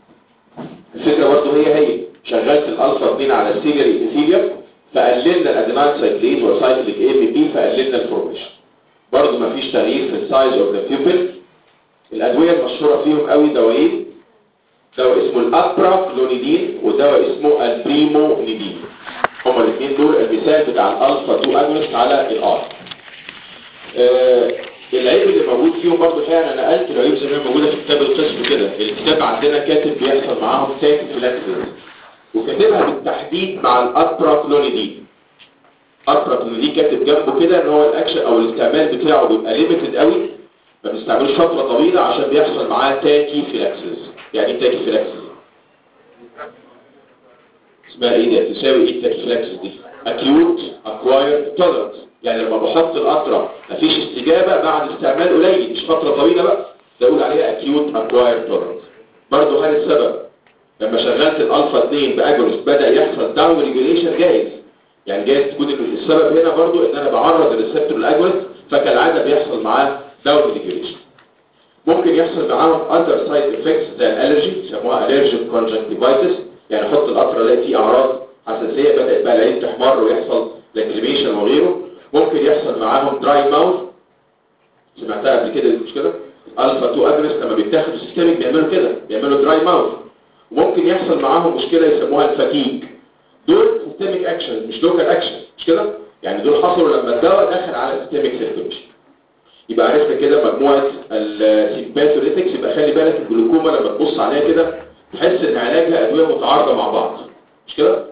الفكره برضو هي هي شغلت الالفا 2 على السيلياري ابيثيليوم فقللنا الادينال سايكليز وسايكليك اي بي بي فقللنا الفورميشن برضو مفيش تغيير في السايز اوف ذا بيبل الادويه المشهوره فيهم قوي دوايين دواء اسمه الابرا كلونيدين ودواء اسمه البريمونيدين هما الاثنين دول المثال بتاع الالفا 2 اجونست على الار آه العيب اللي موجود فيهم برضه الحقيقه انا نقلت العيوب زي ما هي موجوده في كتاب القسم كده الكتاب عندنا كاتب بيحصل معاهم تاكي فلاكسز وكاتبها بالتحديد مع الاتراكلونيدين اتراكلونيدين كاتب جنبه كده ان هو الاكشن او الاستعمال بتاعه بيبقى ليميتد قوي ما بنستعملوش فتره طويله عشان بيحصل معاه تاكي فلاكسز يعني ايه تاكي فلاكسز اسمها ايه ده تساوي ايه التاكي فلاكسز دي acute acquired tolerance يعني لما بحط القطرة مفيش استجابة بعد استعمال قليل مش فترة طويلة بقى ده اقول عليها acute acquired tolerance برضه هل السبب لما شغلت الالفا 2 باجونست بدا يحصل داون ريجوليشن جايز يعني جايز تكون السبب هنا برضه ان انا بعرض الريسبتور الاجونست فكالعاده بيحصل معاه داون ريجوليشن ممكن يحصل معاهم اذر سايد افكتس زي الالرجي يسموها الرجيك كونجكتيفايتس يعني احط القطره الاقي فيه اعراض حساسيه بدات بقى العين تحمر ويحصل لاكريميشن وغيره ممكن يحصل معاهم دراي ماوث سمعتها قبل كده مش كده الفا 2 اجريس لما بيتاخدوا سيستميك بيعملوا كده بيعملوا دراي ماوث وممكن يحصل معاهم مشكله يسموها الفاتيج دول سيستميك اكشن مش لوكال اكشن مش كده يعني دول حصلوا لما الدواء دخل على سيستميك سيركيوليشن يبقى عرفنا كده مجموعه السيمباثوليتكس يبقى خلي بالك الجلوكوما لما تبص عليها كده تحس ان علاجها ادويه متعارضه مع بعض مش كده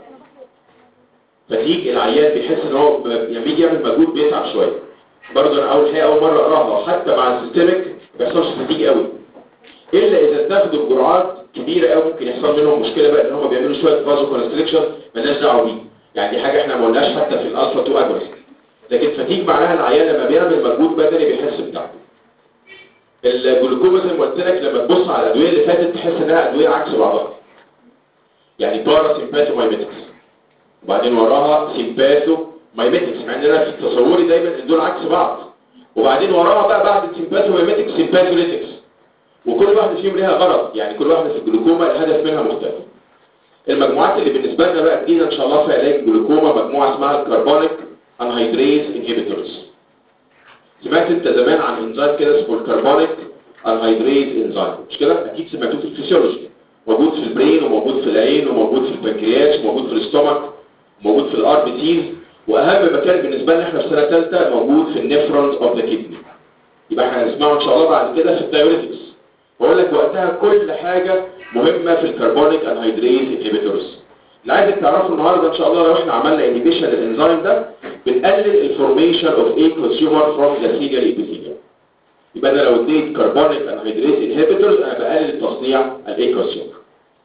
فتيجي العيان بيحس ان هو لما بيجي يعمل مجهود بيتعب شويه برضه انا اول حاجه اول مره اقراها حتى مع السيستميك ما بيحصلش فتيج قوي الا اذا اتاخدوا بجرعات كبيره قوي ممكن يحصل منهم مشكله بقى ان هم بيعملوا شويه فازو كونستريكشن مالناش دعوه بيه يعني دي حاجه احنا ما قلناش حتى في الالفا 2 اجونست لكن فتيج معناها العيان لما بيعمل مجهود بدني بيحس بتعب الجلوكوما زي ما قلت لك لما تبص على الادويه اللي فاتت تحس انها ادويه عكس بعضها يعني بارا سيمباثومايميتكس وبعدين وراها سيمباثو مايميتكس مع ان انا في تصوري دايما ان دول عكس بعض وبعدين وراها بقى بعد السيمباثو مايميتكس سيمباثوليتكس وكل واحده فيهم ليها غرض يعني كل واحده في الجلوكوما الهدف منها مختلف المجموعات اللي بالنسبه لنا بقى جديده ان شاء الله في علاج الجلوكوما مجموعه اسمها الكربونيك انهيدريز انهبيتورز سمعت انت زمان عن انزيم كده اسمه الكربونيك انهيدريز انزيم مش كده اكيد سمعتوه في الفسيولوجي موجود في البرين وموجود في العين وموجود في البنكرياس وموجود في الاستومك وموجود في الار بي تيز واهم مكان بالنسبه لنا احنا في سنه ثالثه موجود في النفرونز اوف ذا كيدني يبقى احنا هنسمعه ان شاء الله بعد كده في الدايوريتكس بقول لك وقتها كل حاجه مهمه في الكربونيك انهيدريز انهبيتورز اللي عايزك تعرفه النهارده ان شاء الله لو احنا عملنا انهبيشن للانزيم ده بنقلل الفورميشن اوف اي كونسيومر فروم ذا سيجال ايبيثيليوم يبقى انا لو اديت كربونيك انهيدريز انهبيتورز انا بقلل تصنيع الاي كونسيومر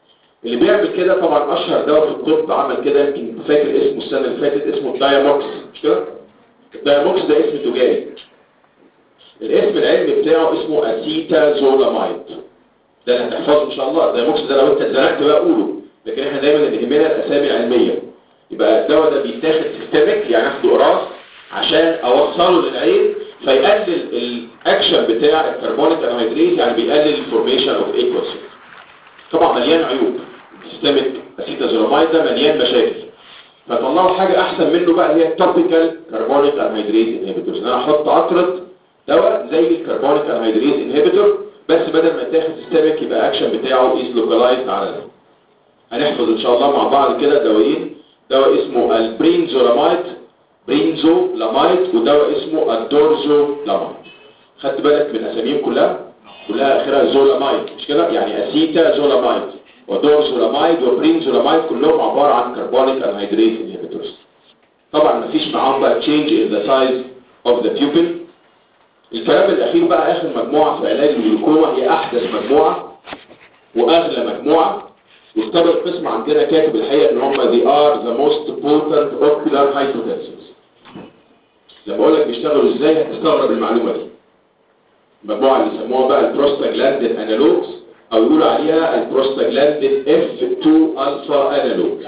اللي بيعمل كده طبعا اشهر دواء في الطب عمل كده يمكن فاكر اسمه السنه اللي فاتت اسمه الدايموكس مش كده الدايموكس ده اسم تجاري الاسم العلمي بتاعه اسمه اسيتازولامايد ده اللي هتحفظه ان شاء الله الدايموكس ده لو انت اتزنقت بقى قوله لكن احنا دايما اللي يهمنا الاسامي العلميه يبقى الدواء ده بيتاخد سيستميك يعني اخده قراص عشان اوصله للعين فيقلل الاكشن بتاع الكربونيك انهيدريز يعني بيقلل الفورميشن اوف ايكوس طبعا مليان عيوب السيستميك اسيتازولامايد ده مليان مشاكل فطلعوا حاجه احسن منه بقى هي التوبيكال كربونيك انهيدريز انهبيتورز انا احط قطره دواء زي الكربونيك انهيدريز انهبيتور بس بدل ما يتاخد سيستميك يبقى اكشن بتاعه از لوكالايزد على ده هنحفظ ان شاء الله مع بعض كده دوايين دواء اسمه البرينزولامايد برينزو لامايد ودواء اسمه الدورزو لامايد خدت بالك من اساميهم كلها كلها اخرها زولامايد مش كده يعني اسيتا زولامايد ودورزولامايد وبرينزولامايد كلهم عباره عن كربونيك انهيدريز انهبيتورز طبعا مفيش معاهم بقى change in the size of the pupil الكلام الاخير بقى اخر مجموعه في علاج الجلوكوما هي احدث مجموعه واغلى مجموعه وكتاب القسم عندنا كاتب الحقيقه ان هم they are the most potent ocular hypotensives لما اقول لك بيشتغلوا ازاي هتستغرب المعلومه دي المجموعه اللي يسموها بقى البروستاجلاندين انالوجز او يقولوا عليها البروستاجلاندين F2 الفا انالوج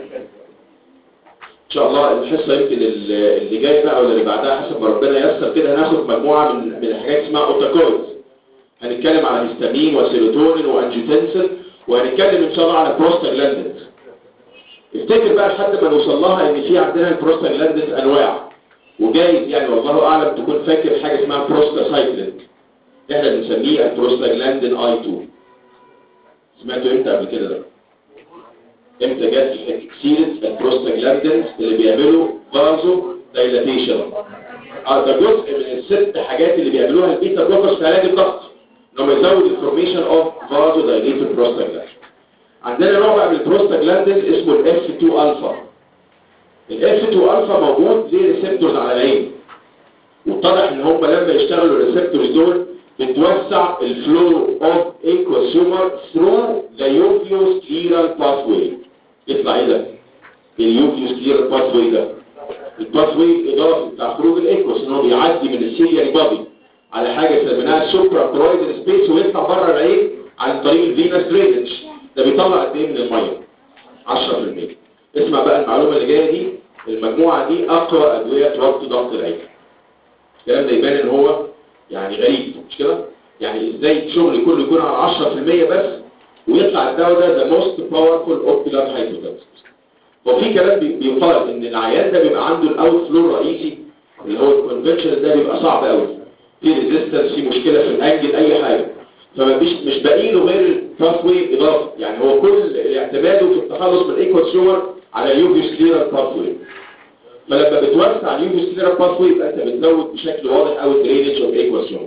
ان شاء الله الحصه يمكن اللي جاي بقى ولا اللي بعدها حسب ما ربنا ييسر كده هناخد مجموعه من من الحاجات اسمها اوتاكويد هنتكلم على هيستامين وسيروتونين وانجيوتنسين وهنتكلم ان شاء الله على بروستاجلاندين افتكر بقى لحد ما نوصل لها ان في عندنا البروستاجلاندين انواع وجايز يعني والله اعلم تكون فاكر حاجه اسمها بروستاسايكلين احنا بنسميه البروستاجلاندين اي 2 سمعتوا امتى قبل كده ده امتى جت سيره البروستاجلاندينز اللي بيعملوا فازو دايلاتيشن اه ده جزء من الست حاجات اللي بيعملوها البيتا بلوكرز في علاج الضغط انهم يزود الفورميشن اوف فازو دايليتد بروستاجلاندين عندنا نوع بقى من البروستاجلاندينز اسمه الاف 2 الفا الاف 2 الفا موجود ليه ريسبتورز على العين واتضح ان هم لما يشتغلوا الريسبتورز دول بتوسع الفلو اوف ايكوسومر ثرو ذا يوفيوس كليرال باثوي يطلع ايه ده اليوفيوس كليرال باثوي ده الباثوي الاضافي بتاع خروج الايكوس ان هو بيعدي من السيلياري بادي على حاجه سميناها سوبرا كرويدال سبيس ويطلع بره العين عن طريق الفينس درينج ده بيطلع قد ايه من الميه 10% اسمع بقى المعلومه اللي جايه دي المجموعه دي اقوى ادويه توطي ضغط العين الكلام ده يبان ان هو يعني غريب مش كده يعني ازاي الشغل كله يكون على 10% بس ويطلع الدواء ده ذا موست باورفول اوبتيلار هايبوتنسيف وفي كلام بيقال ان العيان ده بيبقى عنده الاوت فلو الرئيسي اللي هو الكونفكشن ده بيبقى صعب قوي في ريزيستنس في مشكله في الانجل اي حاجه فمفيش مش باقي له غير الباثوي اضافه يعني هو كل اعتماده في التخلص من الايكوال شومر على اليوفيس كليرال باثوي فلما بتوسع اليوفيس كليرال باثوي يبقى انت بتزود بشكل واضح قوي الدرينج اوف ايكوال شومر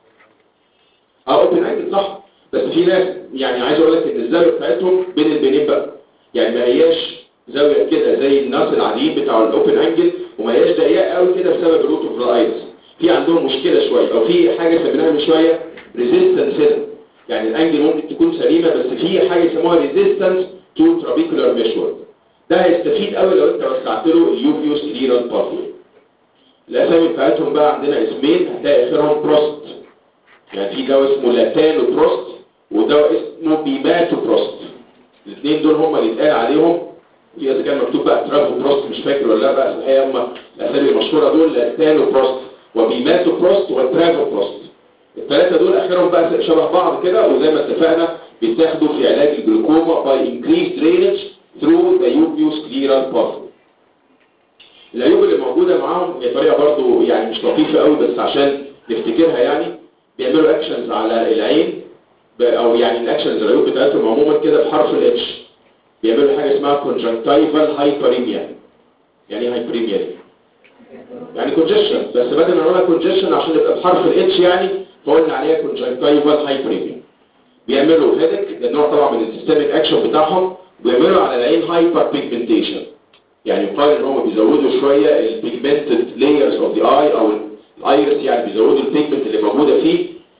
اه اوبن انجل صح بس في ناس يعني عايز اقول لك ان الزاويه بتاعتهم بين البنين بقى يعني ما هياش زاويه كده زي الناس العاديين بتاع الاوبن انجل وما هياش ضيقه قوي كده بسبب الروت اوف ذا ايز في عندهم مشكله شويه او في حاجه سميناها من شويه ريزيستنس هنا يعني الانجل ممكن تكون سليمه بس في حاجه يسموها ريزيستنس تو ترابيكولار ميشورد ده هيستفيد قوي لو انت وسعت له اليوفيوس كليرال باثوي الاسامي بتاعتهم بقى عندنا اسمين هتلاقي اخرهم بروست يعني في دواء اسمه لاتانو بروست ودواء اسمه بيماتو بروست الاثنين دول هم اللي اتقال عليهم في اذا كان مكتوب بقى ترافو بروست مش فاكر ولا لا بقى الحقيقه هم الاسامي المشهوره دول لاتانو بروست وبيماتو بروست وترافو بروست الثلاثه دول اخرهم بقى شبه بعض كده وزي ما اتفقنا بيتاخدوا في علاج الجلوكوما باي انكريز درينج ثرو ذا يوبيوس كليرال باثوي العيوب اللي موجوده معاهم هي طريقه برضو يعني مش لطيفه قوي بس عشان نفتكرها يعني بيعملوا اكشنز على العين او يعني الاكشنز العيوب بتاعتهم عموما كده بحرف الاتش بيعملوا حاجه اسمها كونجنكتيفال هايبريميا يعني ايه هايبريميا دي يعني كونجيشن بس بدل ما نقولها كونجيشن عشان يبقى بحرف الاتش يعني فقلنا عليها كونجنكتيفال هايبريميا بيعملوا هيدك ده نوع طبعا من السيستميك اكشن بتاعهم ويعملوا على العين هايبر بيجمنتيشن يعني يقال ان هم بيزودوا شويه البيجمنتد لايرز اوف ذا اي او الايرس يعني بيزودوا البيجمنت اللي موجوده فيه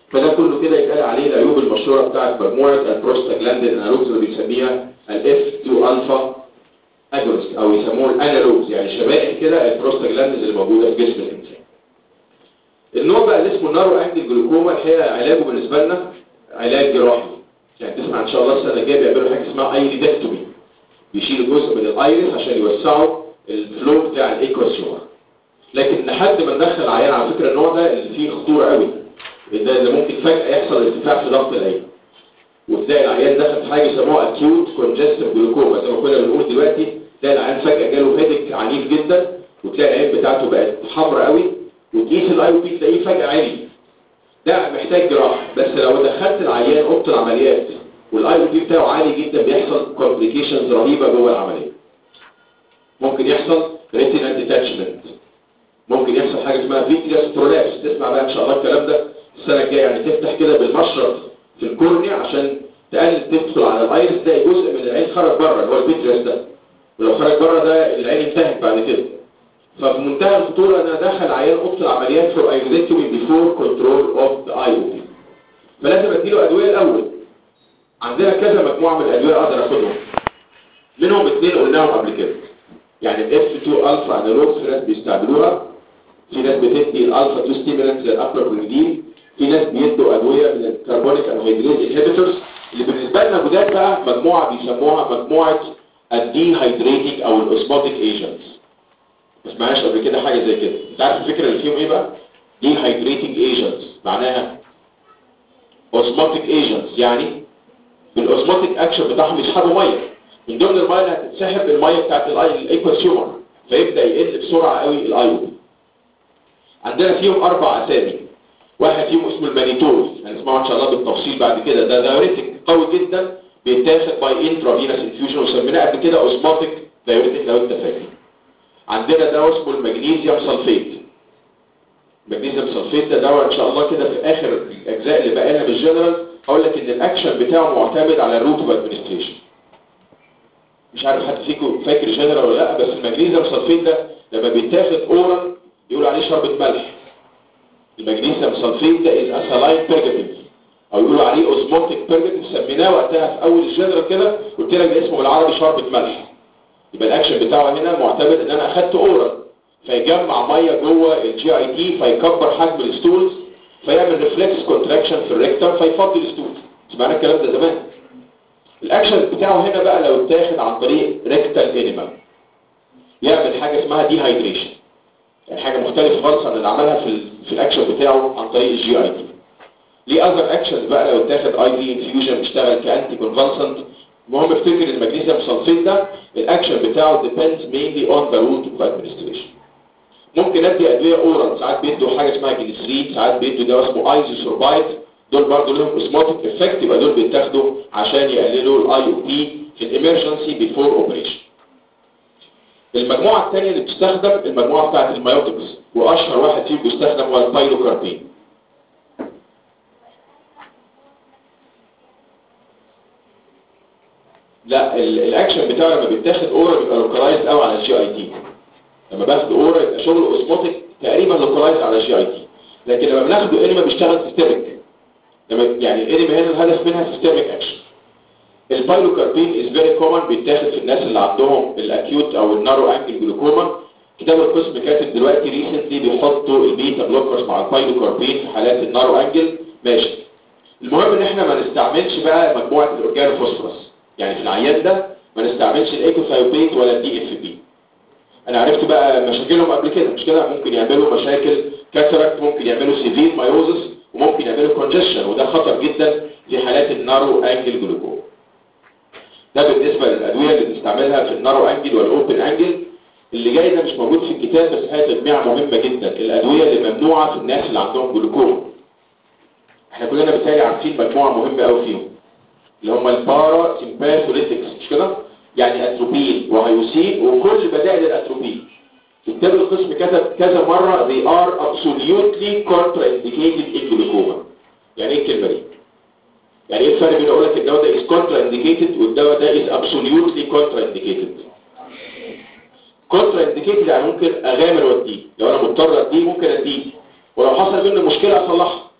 فده كله كده يتقال عليه العيوب المشهوره بتاعت مجموعه البروستاجلاندين انالوجز اللي بنسميها الاف 2 الفا اجونست او يسموه الانالوجز يعني شبائح كده البروستاجلاندز اللي موجوده في جسم الانسان النوع بقى اللي اسمه نارو انجل جلوكوما الحقيقه علاجه بالنسبه لنا علاج جراحي يعني تسمع ان شاء الله السنه الجايه بيعملوا حاجه اسمها ايريدكتومي بيشيلوا جزء من الايرس عشان يوسعوا الفلو بتاع الايكواسيوم لكن لحد ما ندخل عيان على فكره النوع ده اللي فيه خطوره قوي ده اللي ممكن فجاه يحصل ارتفاع في ضغط العين وتلاقي العيان دخل في حاجه يسموها اكيوت كونجستيف جلوكوما زي ما كنا بنقول دلوقتي تلاقي العيان فجاه جاله هيدك عنيف جدا وتلاقي العين بتاعته بقت حمراء قوي وتقيس الاي او بي تلاقيه فجاه عالي ده محتاج جراحه بس لو دخلت العيان اوضه العمليات والاي او بي بتاعه عالي جدا بيحصل كومبليكيشنز رهيبه جوه العمليه ممكن يحصل ريتينال ديتاتشمنت ممكن يحصل حاجه اسمها فيتريس برولابس تسمع بقى ان شاء الله الكلام ده السنه الجايه يعني تفتح كده بالمشرط في الكورنيا عشان تقلل تدخل على الايرس تلاقي جزء من العين خرج بره اللي هو الفيتريس ده ولو خرج بره ده العين انتهت بعد كده ففي منتهى الخطوره ان انا ادخل عيان اوضه العمليات فور ايريدكتومي بيفور كنترول اوف ذا اي او بي فلازم اديله ادويه الاول عندنا كذا مجموعه من الادويه اقدر اخدهم منهم اثنين قلناهم قبل كده يعني الاف 2 الفا انالوج في ناس بيستعملوها في ناس بتدي الالفا 2 ستيمولانت زي الابروبريدين في ناس بيدوا ادويه من الكربونيك انهيدريز انهبيتورز اللي بالنسبه لنا جداد بقى مجموعه بيسموها مجموعه الدي هيدريتنج او الاوسموتيك ايجنتس ما سمعناش قبل كده حاجه زي كده انت عارف الفكره اللي فيهم ايه بقى دي هيدريتنج ايجنتس معناها اوسموتيك ايجنتس يعني بالاوسموتيك اكشن بتاعهم يسحبوا ميه من ضمن الميه اللي هتتسحب الميه بتاعت الايكوسيومر فيبدا يقل بسرعه قوي الايو عندنا فيهم اربع اسامي واحد فيهم اسمه المانيتول هنسمعه ان شاء الله بالتفصيل بعد كده ده دايوريتك قوي جدا بيتاخد باي انترافينوس انفيوجن وسميناه قبل كده اوسموتيك دايوريتك لو انت فاكر عندنا دواء اسمه المغنيسيوم سلفيت المغنيسيوم سلفيت ده دواء ان شاء الله كده في اخر الاجزاء اللي بقى لنا بالجنرال هقول لك ان الاكشن بتاعه معتمد على الروت اوف ادمنستريشن مش عارف حد فيكم فاكر جنرال ولا لا بس المغنيسيوم سلفيت ده لما بيتاخد اورال يقولوا عليه شربة ملح المغنيسيوم سلفيت ده از اسالاين بيرجاتيف او يقولوا عليه اوزموتيك بيرجاتيف سميناه وقتها في اول الجنرال كده قلت لك ده اسمه بالعربي شربة ملح يبقى الاكشن بتاعه هنا معتمد ان انا اخدت اورال فيجمع ميه جوه الجي اي تي فيكبر حجم الستولز فيعمل ريفلكس كونتراكشن في الريكتم فيفضي الستول سمعنا الكلام ده زمان الاكشن بتاعه هنا بقى لو اتاخد عن طريق ريكتال انيمال يعمل حاجه اسمها دي هايدريشن يعني حاجه مختلفه خالص عن اللي عملها في ال في الاكشن بتاعه عن طريق الجي اي تي ليه اذر اكشنز بقى لو اتاخد اي في انفيوجن بيشتغل كانتي كونفالسنت المهم افتكر المغنيسيوم سلفيت ده الاكشن بتاعه depends mainly on the route of administration ممكن ادي ادويه اورال ساعات بيدوا حاجه اسمها جليسرين ساعات بيدوا دواء اسمه ايزوسوربايت دول برضه لهم اوسموتيك افكت يبقى دول بيتاخدوا عشان يقللوا الاي او بي في الامرجنسي بيفور اوبريشن المجموعه الثانيه اللي بتستخدم المجموعه بتاعه المايوتكس واشهر واحد فيهم بيستخدم هو البايلوكاربين لا الاكشن بتاعه لما بيتاخد اورا بيبقى لوكالايزد قوي على الجي اي تي لما باخد اورا يبقى شغله اوسموتيك تقريبا لوكالايزد على الجي اي تي لكن لما بناخده انيما بيشتغل سيستميك لما يعني الانيما هنا الهدف منها سيستميك اكشن البايلوكاربين از فيري كومن بيتاخد في الناس اللي عندهم الاكيوت او النارو انجل جلوكوما كتاب القسم كاتب دلوقتي ريسنتلي بيحطوا البيتا بلوكرز مع البايلوكاربين في حالات النارو انجل ماشي المهم ان احنا ما نستعملش بقى مجموعه الاورجانوفوسفورس يعني في العيان ده ما نستعملش الايكوثايوبيت ولا الدي اف بي انا عرفت بقى مشاكلهم قبل كده مش كده ممكن يعملوا مشاكل كاتراكت ممكن يعملوا سيفير مايوزس وممكن يعملوا كونجشن وده خطر جدا في حالات النارو انجل جلوكوما ده بالنسبة للأدوية اللي بنستعملها في النارو انجل والأوبن انجل اللي جاي ده مش موجود في الكتاب بس هي تجميع مهمة جدا الأدوية اللي ممنوعة في الناس اللي عندهم جلوكوما احنا كلنا بالتالي عارفين مجموعة مهمة قوي فيهم اللي هم البارا سيمباثوليتكس مش كده يعني اتروبين وهيوسين وكل بدائل الاتروبين كتاب القسم كتب كذا مرة they are absolutely contraindicated in glaucoma يعني ايه الكلمة دي يعني ايه الفرق بين اقول لك الدواء ده is contraindicated والدواء ده is absolutely contraindicated contraindicated يعني ممكن اغامر واديه لو انا مضطر اديه ممكن اديه ولو حصل منه مشكلة اصلحها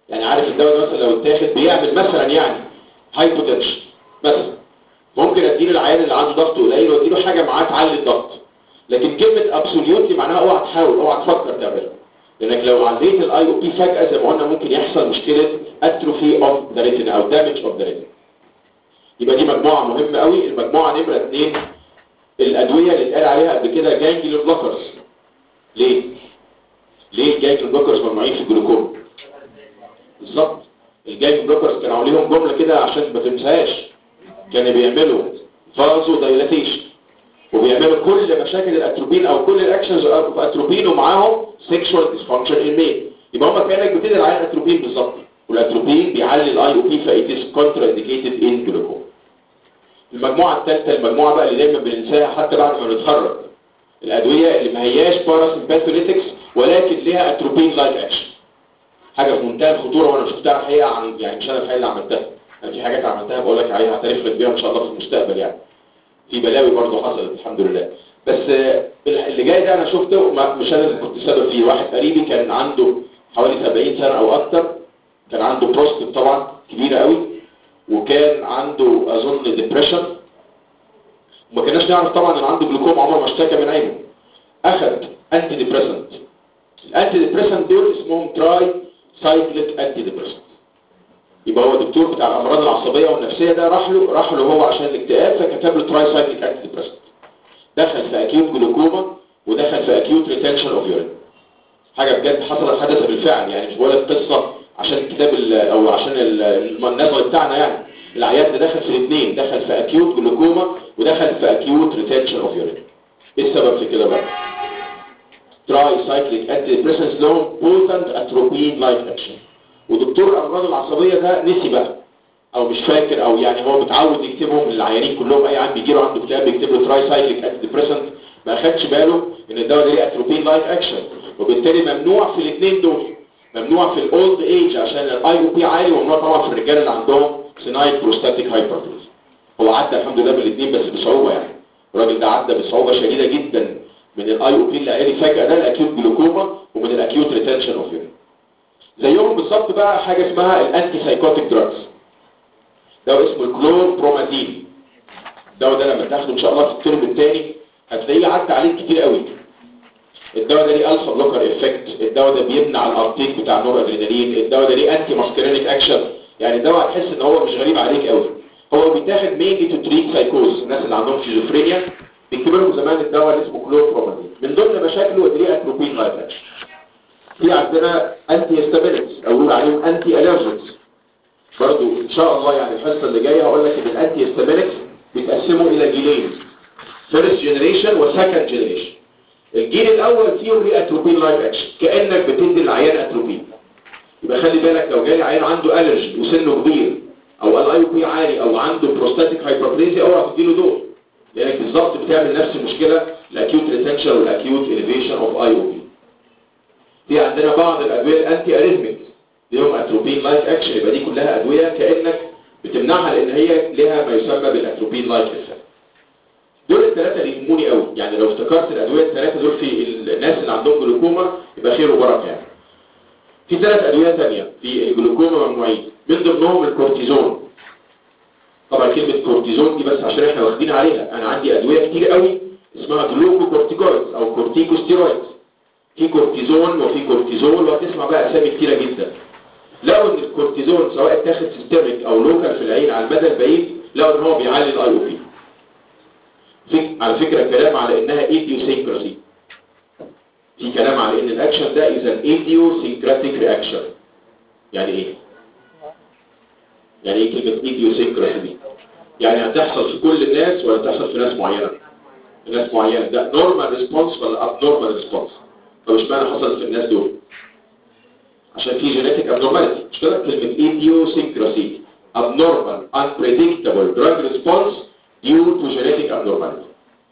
يعني عارف الدواء ده مثلا لو اتاخد بيعمل مثلا يعني هايبوتنشن مثلا ممكن اديله العيان اللي عنده ضغط قليل واديله حاجه معاه تعلي الضغط لكن كلمه ابسوليوتلي معناها اوعى تحاول اوعى تفكر تعملها لانك لو عليت الاي او بي فجاه زي ما قلنا ممكن يحصل مشكله اتروفي اوف ذا ريتنا او دامج اوف ذا ريتنا يبقى دي مجموعه مهمه قوي المجموعه نمره اثنين الادويه اللي اتقال عليها قبل كده جانجليون بلوكرز ليه ليه الجانجليون بلوكرز ممنوعين في الجلوكوم بالظبط الجانجليون بلوكرز كانوا عليهم جمله كده عشان ما تنساهاش كانوا بيعملوا فازو دايلاتيشن وبيعملوا كل مشاكل الاتروبين او كل الاكشنز اوف اتروبين ومعاهم سيكشوال ديسفانكشن ان ميل يبقى هم كانك بتدي العيان اتروبين بالظبط والاتروبين بيعلي الاي او بي فايتس كونترا انديكيتد ان جلوكوم المجموعه الثالثه المجموعه بقى اللي دايما بننساها حتى بعد ما نتخرج الادويه اللي ما هياش باراسمباثوليتكس ولكن ليها اتروبين لايك اكشن حاجه في منتهى الخطوره وانا شفتها الحقيقه عن يعني مش انا الحقيقه اللي عملتها انا في حاجات عملتها بقول لك عليها هعترف لك بيها ان شاء الله في المستقبل يعني في بلاوي برضه حصلت الحمد لله بس اللي جاي ده انا شفته مش انا اللي كنت سبب فيه واحد قريبي كان عنده حوالي 70 سنه او اكتر كان عنده بروستات طبعا كبيره قوي وكان عنده اظن ديبريشن وما كناش نعرف طبعا ان عنده جلوكوم عمره ما اشتكى من عينه اخذ انتي ديبريسنت الانتي ديبريسنت دول اسمهم تراي سايكليك انتي ديبريسنت يبقى هو الدكتور بتاع الامراض العصبيه والنفسيه ده راح له راح له هو عشان الاكتئاب فكتب له تراي سايكليك انتي ديبريسنت دخل في اكيوت جلوكوما ودخل في اكيوت ريتنشن اوف يورين حاجه بجد حصلت حدث بالفعل يعني مش بقول لك قصه عشان الكتاب او عشان النظر بتاعنا يعني العيان ده دخل في الاثنين دخل في اكيوت جلوكوما ودخل في اكيوت ريتنشن اوف يورين ايه السبب في كده بقى تراي سايكليك انتي ديبريسنس لهم بوتنت اتروبين لايك اكشن ودكتور الامراض العصبيه ده نسي بقى او مش فاكر او يعني هو متعود يكتبهم للعيانين كلهم اي عيان بيجي له عنده كتاب بيكتب له تراي سايكليك انتي ديبريسنت ما اخدش باله ان الدواء ده ليه اتروبين لايك اكشن وبالتالي ممنوع في الاثنين دول ممنوع في الاولد ايج عشان الاي او بي عالي وممنوع طبعا في الرجال اللي عندهم سينايل بروستاتيك هايبرتروفي هو عدى الحمد لله بالاثنين بس بصعوبه يعني الراجل ده عدى بصعوبه شديده جدا من الاي او بي اللي عالي فجاه ده الاكيوت جلوكوما ومن الاكيوت ريتنشن اوف يورين زيهم بالظبط بقى حاجه اسمها الانتي سايكوتيك دراجز ده اسمه الكلور برومازين الدواء ده لما تاخده ان شاء الله في الترم الثاني هتلاقيه عدى عليك كتير قوي الدواء ده ليه الفا بلوكر افكت الدواء ده بيمنع الارتيك بتاع النور ادرينالين الدواء ده ليه انتي ماسكرينيك اكشن يعني الدواء هتحس ان هو مش غريب عليك قوي هو بيتاخد مينلي تو تريت سايكوز الناس اللي عندهم شيزوفرينيا بيكتبوا لهم زمان الدواء اللي اسمه كلوروبرومازين من ضمن مشاكله ادريه اتروبين لايك اكشن في عندنا انتي هيستامينكس او نقول عليهم انتي الرجيكس برضو ان شاء الله يعني الحصه اللي جايه هقول لك ان الانتي هيستامينكس بيتقسموا الى جيلين فيرست جنريشن وسكند جنريشن الجيل الاول فيه ري اتروبين لايك اكشن كانك بتدي العيان اتروبين يبقى خلي بالك لو جالي عيان عنده الرجي وسنه كبير او الاي بي عالي او عنده بروستاتيك هايبربليزيا اوعى تديله دول لانك بالظبط بتعمل نفس المشكله الاكيوت ريتنشن والاكيوت اليفيشن اوف اي او بي في عندنا بعض الادويه الانتي اريثميكس ليهم اتروبين لايك اكشن يبقى دي كلها ادويه كانك بتمنعها لان هي لها ما يسمى بالاتروبين لايك افكت دول الثلاثه اللي يهموني قوي يعني لو افتكرت الادويه الثلاثه دول في الناس اللي عندهم جلوكوما يبقى خير وبركه يعني في ثلاث ادويه ثانيه في الجلوكوما ممنوعين من ضمنهم الكورتيزون طبعا كلمه كورتيزون دي بس عشان احنا واخدين عليها انا عندي ادويه كتير قوي اسمها جلوكوكورتيكويدز او كورتيكوستيرويدز في كورتيزون وفي كورتيزول وهتسمع بقى اسامي كتيره جدا لو ان الكورتيزون سواء اتاخد سيستميك او لوكال في العين على المدى البعيد لو ان هو بيعلي الاي او بي على فكرة كلام على انها ايديوسينكراسي في كلام على ان الاكشن ده اذا ايديوسينكراتيك رياكشن يعني ايه يعني ايه كلمة ايديوسينكراسي دي يعني هتحصل في كل الناس ولا تحصل في ناس معينة في ناس معينة ده نورمال ريسبونس ولا اب نورمال ريسبونس طب اشمعنى حصلت في الناس دول عشان في جينيتك ابنورماليتي مش كده كلمة ايديوسينكراسي abnormal unpredictable drug response due to genetic abnormality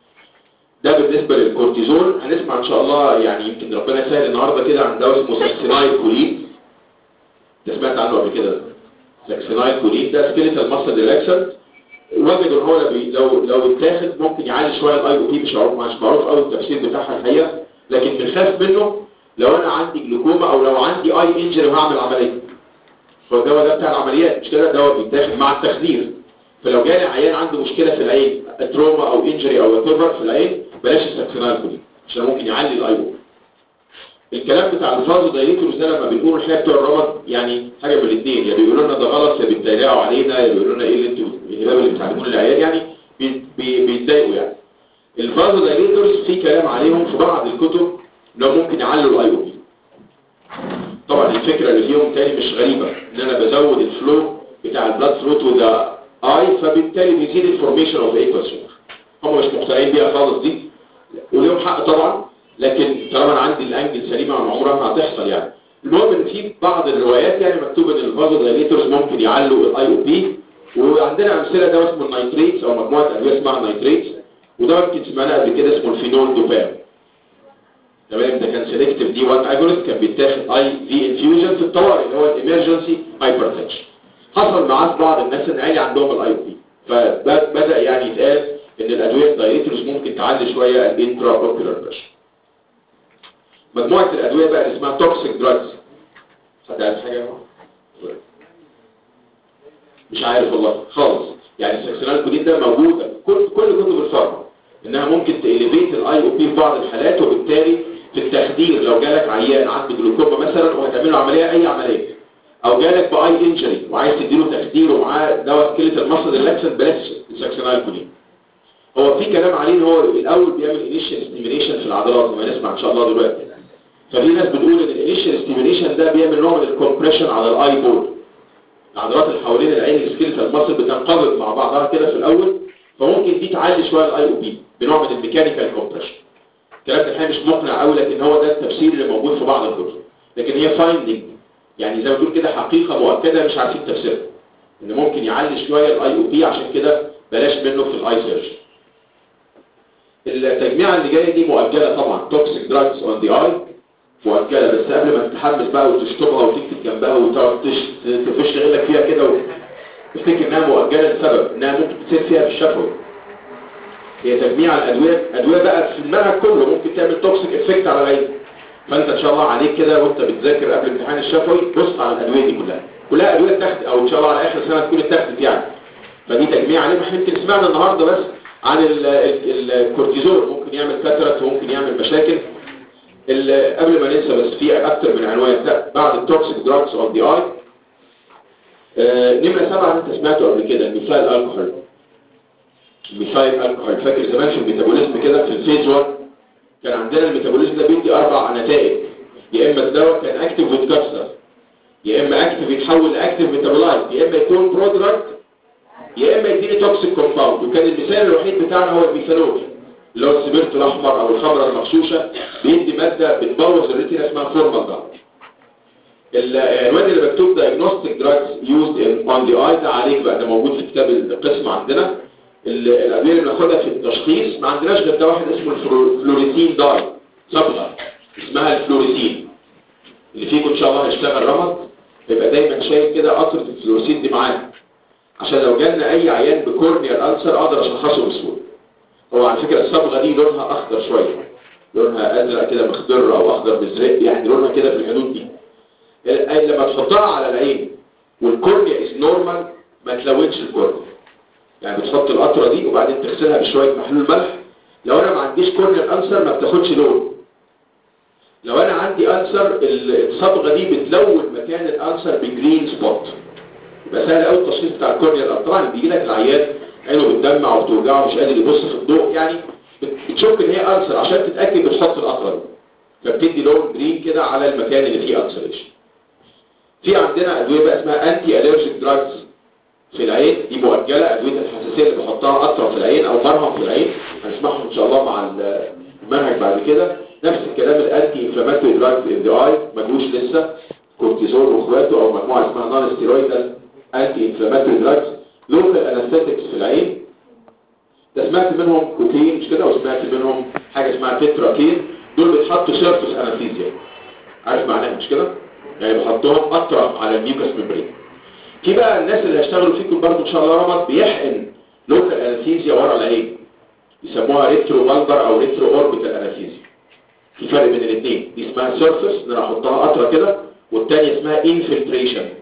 ده بالنسبة للكورتيزون هنسمع ان شاء الله يعني يمكن ربنا يسهل النهاردة كده عن دواء اسمه ساكسينايل كولين انت سمعت عنه قبل كده ساكسينايل كولين ده سكيليتال ماسل ريلاكسنت وجدوا ان هو لو لو اتاخد ممكن يعالج شويه الاي او بي مش معروف مش معروف قوي التفسير بتاعها الحقيقه لكن بنخاف منه لو انا عندي جلوكوما او لو عندي اي انجري وهعمل عمليه فالدواء ده بتاع العمليات مش كده دواء بيتاخد مع التخدير فلو جالي عيان عنده مشكله في العين تروما او انجري او وات في العين بلاش السكسنال عشان ممكن يعلي الايو الكلام بتاع الفازو دايليتورز ده لما بيقولوا الحقيقه بتوع الرمد يعني حاجه من الاثنين يا بيقولوا لنا ده غلط يا بيتريقوا علينا يا بيقولوا لنا ايه اللي انتوا الهباب اللي بتعلموه للعيال يعني بي- بي- بيتضايقوا يعني الفازو دايليتورز في كلام عليهم في بعض الكتب انهم ممكن يعلوا الاي او بي طبعا الفكره اللي فيهم تاني مش غريبه ان انا بزود الفلو بتاع البلاد ثرو تو ذا اي فبالتالي بيزيد الفورميشن اوف ايكوال هم مش مقتنعين بيها خالص دي وليهم حق طبعا لكن طالما انا عندي الانجل سليمه عمرها ما هتحصل يعني المهم ان في بعض الروايات يعني مكتوب ان الفازو دايليتورز ممكن يعلوا الاي او بي وعندنا امثله ده اسمه النيتريتس او مجموعه ادويه اسمها النيتريتس وده يمكن سمعناه قبل كده اسمه الفينول دوبام تمام ده كان سيلكتيف دي 1 اجونست كان بيتاخد اي في انفيوجن في الطوارئ اللي هو الامرجنسي هايبرتنشن حصل معاه في بعض الناس ان عالي عندهم الاي بي فبدا يعني يتقال ان الادويه الدايريتورز ممكن تعلي شويه الانترا اوكيولار بريشر مجموعه الادويه بقى اللي اسمها توكسيك دراجز حد عارف حاجه عنها؟ مش عارف والله خالص يعني السكسنال كودين ده موجوده كل كل كتب الفارما انها ممكن تاليفيت الاي او بي في بعض الحالات وبالتالي في التخدير لو جالك عيان عنده جلوكوما مثلا وهتعمل له عمليه اي عمليه او جالك باي انجري وعايز تديله تخدير ومعاه دواء كليه المصل اللاكسنت بلاش السكسنال كودين هو في كلام عليه ان هو الاول بيعمل انيشال ستيميليشن في العضلات زي ما نسمع ان شاء الله دلوقتي ففي ناس بتقول ان الانيشال ستيميليشن ده بيعمل نوع من الكومبريشن على الاي بول العضلات اللي حوالين العين السكيلتال ماسل بتنقبض مع بعضها كده في الاول فممكن دي تعلي شويه الاي او بي بنوع من الميكانيكال كومبريشن الكلام ده الحقيقه مش مقنع قوي لكن هو ده التفسير اللي موجود في بعض الكتب لكن هي فايندنج يعني زي ما تقول كده حقيقه مؤكده مش عارفين تفسيرها ان ممكن يعلي شويه الاي او بي عشان كده بلاش منه في الاي سيرجن التجميعه اللي جايه دي مؤجله طبعا توكسيك دراجز اون ذا اي مؤجله بس قبل ما تتحمس بقى وتشطبها وتكتب جنبها وتقعد تش- تفش غلك فيها كده وتفتكر انها مؤجله لسبب انها ممكن تصير فيها في الشفوي هي تجميع الادويه ادويه بقى في المنهج كله ممكن تعمل توكسيك افكت على العين فانت ان شاء الله عليك كده وانت بتذاكر قبل امتحان الشفوي بص على الادويه دي كلها كلها ادويه تاخد او ان شاء الله على اخر سنه تكون اتاخدت يعني فدي تجميع عليهم احنا يمكن سمعنا النهارده بس عن ال- ال- الكورتيزون ممكن يعمل كاتراكت وممكن يعمل مشاكل ال- قبل ما ننسى بس في اكتر من عنوان ده بعد التوكسيك دراجز اوف ذا اي نمره سبعه انت سمعته قبل كده الميثايل الكحول الميثايل الكحول فاكر زمان في الميتابوليزم كده في الفيز 1 كان عندنا الميتابوليزم ده بيدي اربع نتائج يا اما الدواء كان اكتف ويتكسر يا اما اكتف يتحول لاكتف ميتابولايت يا اما يكون برودراكت يا اما يديني توكسيك كومباوند وكان المثال الوحيد بتاعنا هو الميثانول اللي هو السبيرتو الاحمر او الخمره المغشوشه بيدي ماده بتبوظ الريتينا اسمها فورمالدهايد العنوان اللي مكتوب diagnostic drugs used in on the eye ده عليك بقى ده موجود في كتاب القسم عندنا ال- الادويه اللي بناخدها في التشخيص ما عندناش غير ده واحد اسمه الفلوريسين داي صبغه اسمها الفلوريسين اللي فيكم ان شاء الله هيشتغل رمض يبقى دايما شايل كده قطره الفلوريسين دي معاه عشان لو جالنا اي عيان بكورنيال ألسر اقدر اشخصه بسهوله هو على فكره الصبغه دي لونها اخضر شويه لونها ازرق كده مخضر او اخضر مزرق يعني لونها كده في الحدود دي أي لما تحطها على العين والكورنيا از نورمال ما تلونش الكورنيا يعني بتحط القطره دي وبعدين تغسلها بشويه محلول ملح لو انا ما عنديش كورنيال ألسر ما بتاخدش لون لو انا عندي ألسر الصبغه دي بتلون مكان الألسر بجرين سبوت يبقى سهل قوي التشخيص بتاع الكورنيال طبعا بيجي لك العيان عينه بتدمع وبتوجعه مش قادر يبص في الضوء يعني بت- بتشك ان هي ألسر عشان تتاكد بتحط القطره دي فبتدي لون جرين كده على المكان اللي فيه ألسريشن في عندنا ادويه بقى اسمها انتي الرجيك دراجز في العين دي مؤجله ادويه الحساسيه اللي بحطها قطره في العين او مرهم في العين هنسمعهم ان شاء الله مع المنهج بعد كده نفس الكلام الانتي انفلاماتوري دراجز ان ذا اي ملوش لسه كورتيزون واخواته او مجموعه اسمها نون ستيرويدال انتي انفلاماتوري دراجز لوكال انستيكس في العين ده سمعت منهم كوتين مش كده وسمعت منهم حاجه اسمها تتراكين دول بيتحطوا سيرفس انستيزيا عارف معناها مش كده يعني بحطهم اطرف على الميوكس ممبرين في بقى الناس اللي هيشتغلوا فيكم برضو ان شاء الله رمض بيحقن لوكال انستيزيا ورا العين يسموها ريترو بالبر او ريترو اوربيتال انستيزيا في فرق بين الاثنين دي اسمها سيرفس ان انا احطها قطره كده والثانيه اسمها انفلتريشن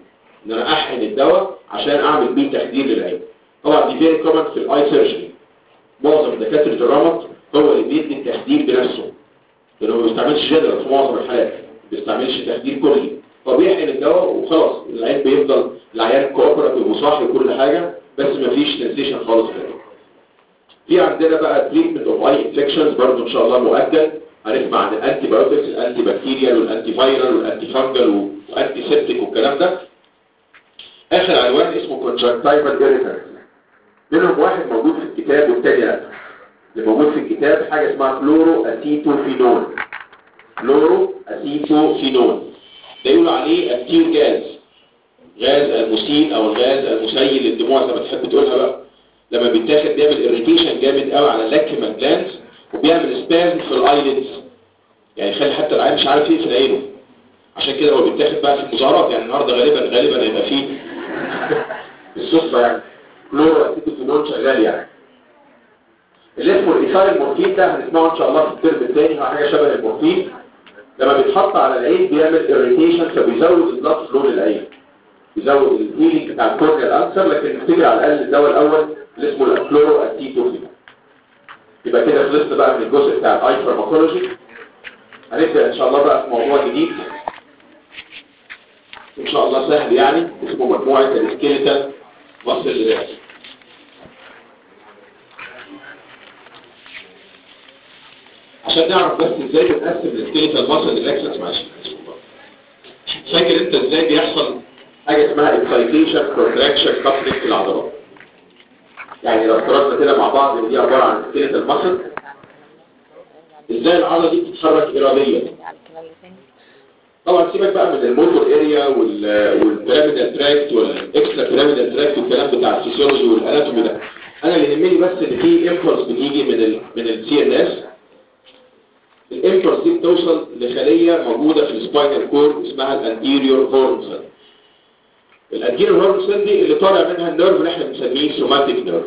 ان انا احقن الدواء عشان اعمل بيه تخدير للعين طبعا دي فيري كومن في الاي سيرجري معظم دكاتره الرمد هو اللي بيدي التخدير بنفسه لانه ما بيستعملش جنرال في معظم الحالات ما بيستعملش تخدير كلي فبيحقن الدواء وخلاص العين بيفضل العيان كوبراتيف وصاحي وكل حاجه بس ما فيش سنسيشن خالص في العين في عندنا بقى تريتمنت اوف اي انفكشنز برضه ان شاء الله مؤجل هنسمع عن الانتي بايوتكس الانتي بكتيريال والانتي فايرال والانتي فانجل والانتي سيبتيك والكلام ده اخر عنوان اسمه كونجكتيفال ايريتنس منهم واحد موجود في الكتاب والتاني لا اللي موجود في الكتاب حاجه اسمها كلورو اسيتوفينول كلورو اسيتوفينول ده يقول عليه التير جاز غاز المسيل او الغاز المسيل للدموع زي ما تحب تقولها بقى لما بيتاخد بيعمل اريتيشن جامد قوي على اللاكريمال جلاندز وبيعمل سبازم في الايليدز يعني يخلي حتى العين مش عارف يقفل عينه عشان كده هو بيتاخد بقى في المظاهرات يعني النهارده غالبا غالبا هيبقى فيه الصدفه يعني كلورو اسيتوفينول شغال يعني اللي اسمه الايثايل مورفين ده هنسمعه ان شاء الله في الترم الثاني هو حاجه شبه المورفين لما بيتحط على العين بيعمل اريتيشن فبيزود البلاد فلو للعين يزود الهيلينج بتاع الكورنيال انسر لكن نفتكر على الاقل الدواء الاول اللي اسمه الكلورو اسيتوفينول يبقى كده خلصنا بقى من الجزء بتاع الاي فارماكولوجي هنبدا ان شاء الله بقى في موضوع جديد ان شاء الله سهل يعني اسمه مجموعه السكيلتال مصر الرئاسي عشان نعرف بس ازاي بنقسم السكيلتال مصر ريلاكسنس ماشي فاكر انت ازاي بيحصل حاجه اسمها اكسايتيشن كونتراكشن كابلنج في العضلات يعني لو افترضنا كده مع بعض ان دي عباره عن سكيلتال مصر ازاي العضله دي بتتحرك اراديا طبعا سيبك بقى من الموتور اريا والبيراميدال تراكت والاكسترا بيراميدال تراكت والكلام بتاع الفسيولوجي والاناتومي ده انا اللي يهمني بس ان في امبولس بتيجي من ال من السي ان اس الامبولس دي بتوصل لخليه موجوده في السباينال كورد اسمها الانتيريور هورن سيل الانتيريور هورن سيل دي اللي طالع منها النيرف اللي احنا بنسميه سوماتيك نيرف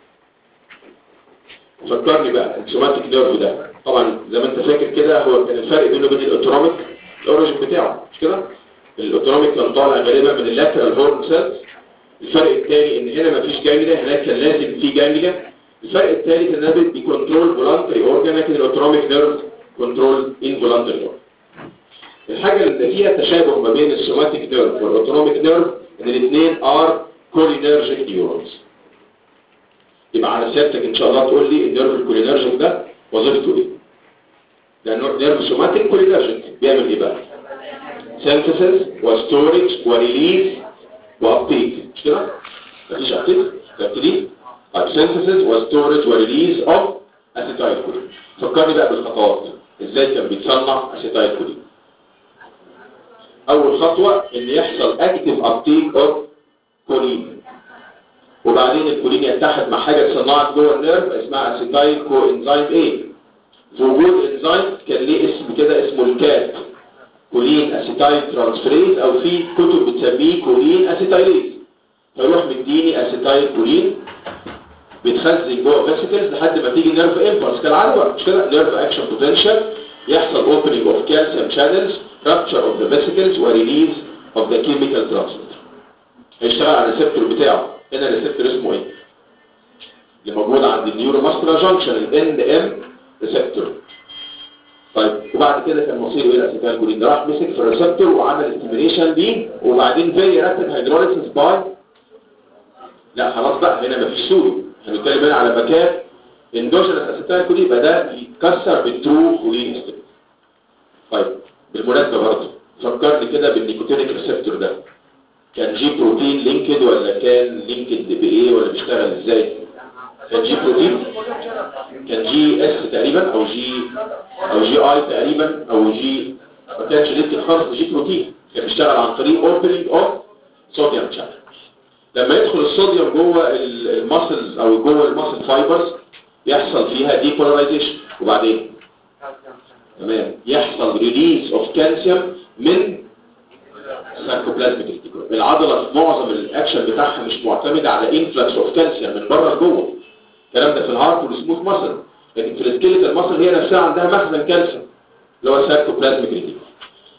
فكرني بقى السوماتيك نيرف ده طبعا زي ما انت فاكر كده هو كان الفرق بينه وبين الاوتونوميك الاوريجن بتاعه مش كده الاوتونوميك كان طالع غالبا من اللاترال هورن سيلز الفرق الثاني ان هنا مفيش جانجليا هناك كان لازم في جانجليا الفرق الثالث ان ده بيكونترول فولانتري اورجان لكن الاوتونوميك نيرف كنترول انفولانتري اورجان الحاجه اللي فيها تشابه ما بين السوماتيك نيرف والاوتونوميك نيرف ان الاثنين ار كولينرجيك نيورونز يبقى على سيادتك ان شاء الله تقول لي النيرف الكولينرجيك ده وظيفته ايه لانه نيرف سوماتيك كولينرجيك بيعمل ايه بقى سينثيسيس وستورج وريليز وابتيك مش كده مفيش ابتيك ابتدي سينثيسيس وستورج وريليز اوف اسيتايل كولين فكرني بقى بالخطوات ازاي كان بيتصنع اسيتايل كولين اول خطوه ان يحصل اكتف ابتيك اوف كولين وبعدين الكولين يتحد مع حاجه اتصنعت جوه النيرف اسمها اسيتايل كو انزيم ايه في وجود انزيم كان ليه اسم كده اسمه الكات كولين اسيتايل ترانسفيريز او في كتب بتسميه كولين اسيتايليز فيروح مديني اسيتايل كولين بيتخزن جوه فيسيكلز لحد ما تيجي نيرف امبلس كالعاده مش كده نيرف اكشن بوتنشال يحصل اوبننج اوف كالسيوم شانلز رابتشر اوف ذا فيسيكلز وريليز اوف ذا كيميكال ترانسميتر هيشتغل على الريسبتور بتاعه هنا الريسبتور اسمه ايه اللي موجود عند النيورو ماسكولار جانكشن الان ام ريسبتور طيب وبعد كده كان مصيره ايه الاسيتال كولين ده راح مسك في الريسبتور وعمل استيميليشن دي وبعدين فيري رابيد هيدروليسيس باي لا خلاص بقى هنا مفيش سوري هنتكلم هنا على مكان اندوجينس اسيتال كولين يبقى ده يتكسر بالترو كولين ستيم طيب بالمناسبه برضه فكرني كده بالنيكوتينيك ريسبتور ده كان جي بروتين لينكد ولا كان لينكد بايه ولا بيشتغل ازاي كان جي بروتين كان جي اس تقريبا او جي او جي اي تقريبا او جي ما كانش لينكد خالص جي بروتين كان بيشتغل عن طريق اوبننج اوف صوديوم شانل لما يدخل الصوديوم جوه الماسلز او جوه الماسل فايبرز يحصل فيها ديبولاريزيشن وبعدين تمام يحصل ريليز اوف كالسيوم من ساركوبلازميك ريتيكول العضله في معظم الاكشن بتاعها مش معتمد على انفلكس اوف كالسيوم من بره لجوه الكلام ده في الهارت والسموث ماسل لكن في السكيلتال ماسل هي نفسها عندها مخزن كالسيوم اللي هو ساركوبلازميك ريتيكول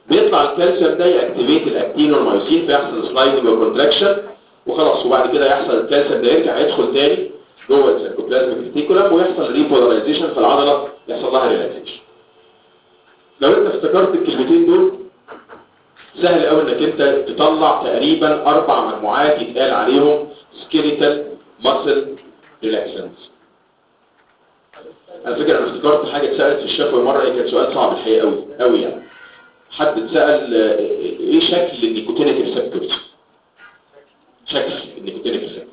بيطلع الكالسيوم ده ياكتيفيت الاكتين والمايوسين فيحصل سلايدنج وكونتراكشن وخلاص وبعد كده يحصل الكالسيوم ده يرجع يدخل تاني جوه السيركوبلازميك ريتيكولم ويحصل ريبولاريزيشن في العضله يحصل لها ريلاكسيشن لو انت افتكرت الكلمتين دول سهل قوي انك انت تطلع تقريبا اربع مجموعات يتقال عليهم سكيليتال ماسل ريلاكسنس على فكره انا افتكرت حاجه اتسالت في الشفوي مره كان سؤال صعب الحقيقه قوي قوي يعني حد اتسال ايه شكل النيكوتينيك ريسبتورز شكل النيكوتينيك ريسبتورز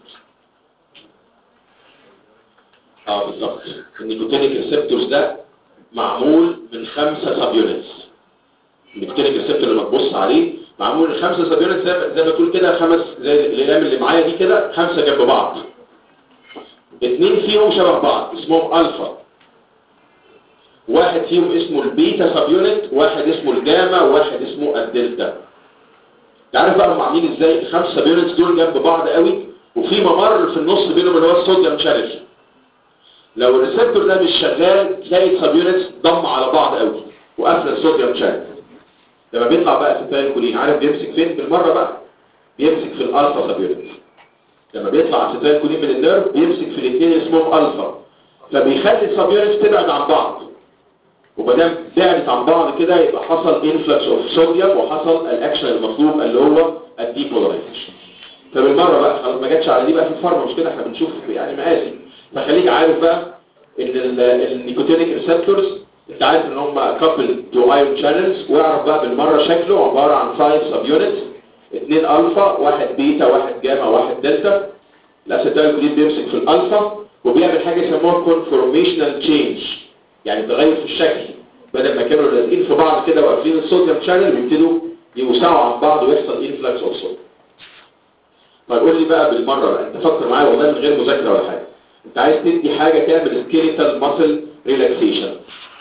اه بالظبط النيكوتينيك ريسبتورز ده معمول من خمسة سب يونتس النيكوتينيك ريسبتور لما تبص عليه معمول من خمسة سب يونتس زي ما تقول كده خمس زي الاقلام اللي معايا دي كده خمسة جنب بعض اتنين فيهم شبه بعض اسمهم الفا واحد فيهم اسمه البيتا سب يونت واحد اسمه الجاما واحد اسمه الدلتا تعرف بقى هم عاملين ازاي الخمسة سب يونتس دول جنب بعض قوي وفي ممر في النص بينهم اللي هو الصوديوم شانل لو الريسبتور ده مش شغال تلاقي السب يونتس ضم على بعض قوي وقافله الصوديوم شانل لما بيطلع بقى اسيتايل كولين عارف بيمسك فين بالمره بقى بيمسك في الالفا سب يونت لما بيطلع اسيتايل كولين من النيرف بيمسك في الاثنين اسمهم الفا فبيخلي السب يونتس تبعد عن بعض وما دام بعدت عن بعض كده يبقى حصل انفلكس اوف صوديوم وحصل الاكشن المطلوب اللي هو الديبولاريزيشن فبالمره بقى خلاص ما جاتش على دي بقى في الفارما مش كده احنا بنشوف يعني مقاسي فخليك عارف بقى ان النيكوتينيك ريسبتورز انت عارف ان هم كابل تو ايون شانلز واعرف بقى بالمره شكله عباره عن 5 سب يونتس اثنين الفا واحد بيتا واحد جاما واحد دلتا الاسيتايل كولين بيمسك في الالفا وبيعمل حاجه يسموها كونفورميشنال تشينج يعني تغير في الشكل بدل ما كانوا لازقين في بعض كده وقافلين الصوديوم شانل بيبتدوا يوسعوا عن بعض ويحصل انفلكس اوف صوديوم طيب قول لي بقى بالمره بقى انت فكر معايا والله من غير مذاكره ولا حاجه انت عايز تدي حاجه تعمل سكيليتال ماسل ريلاكسيشن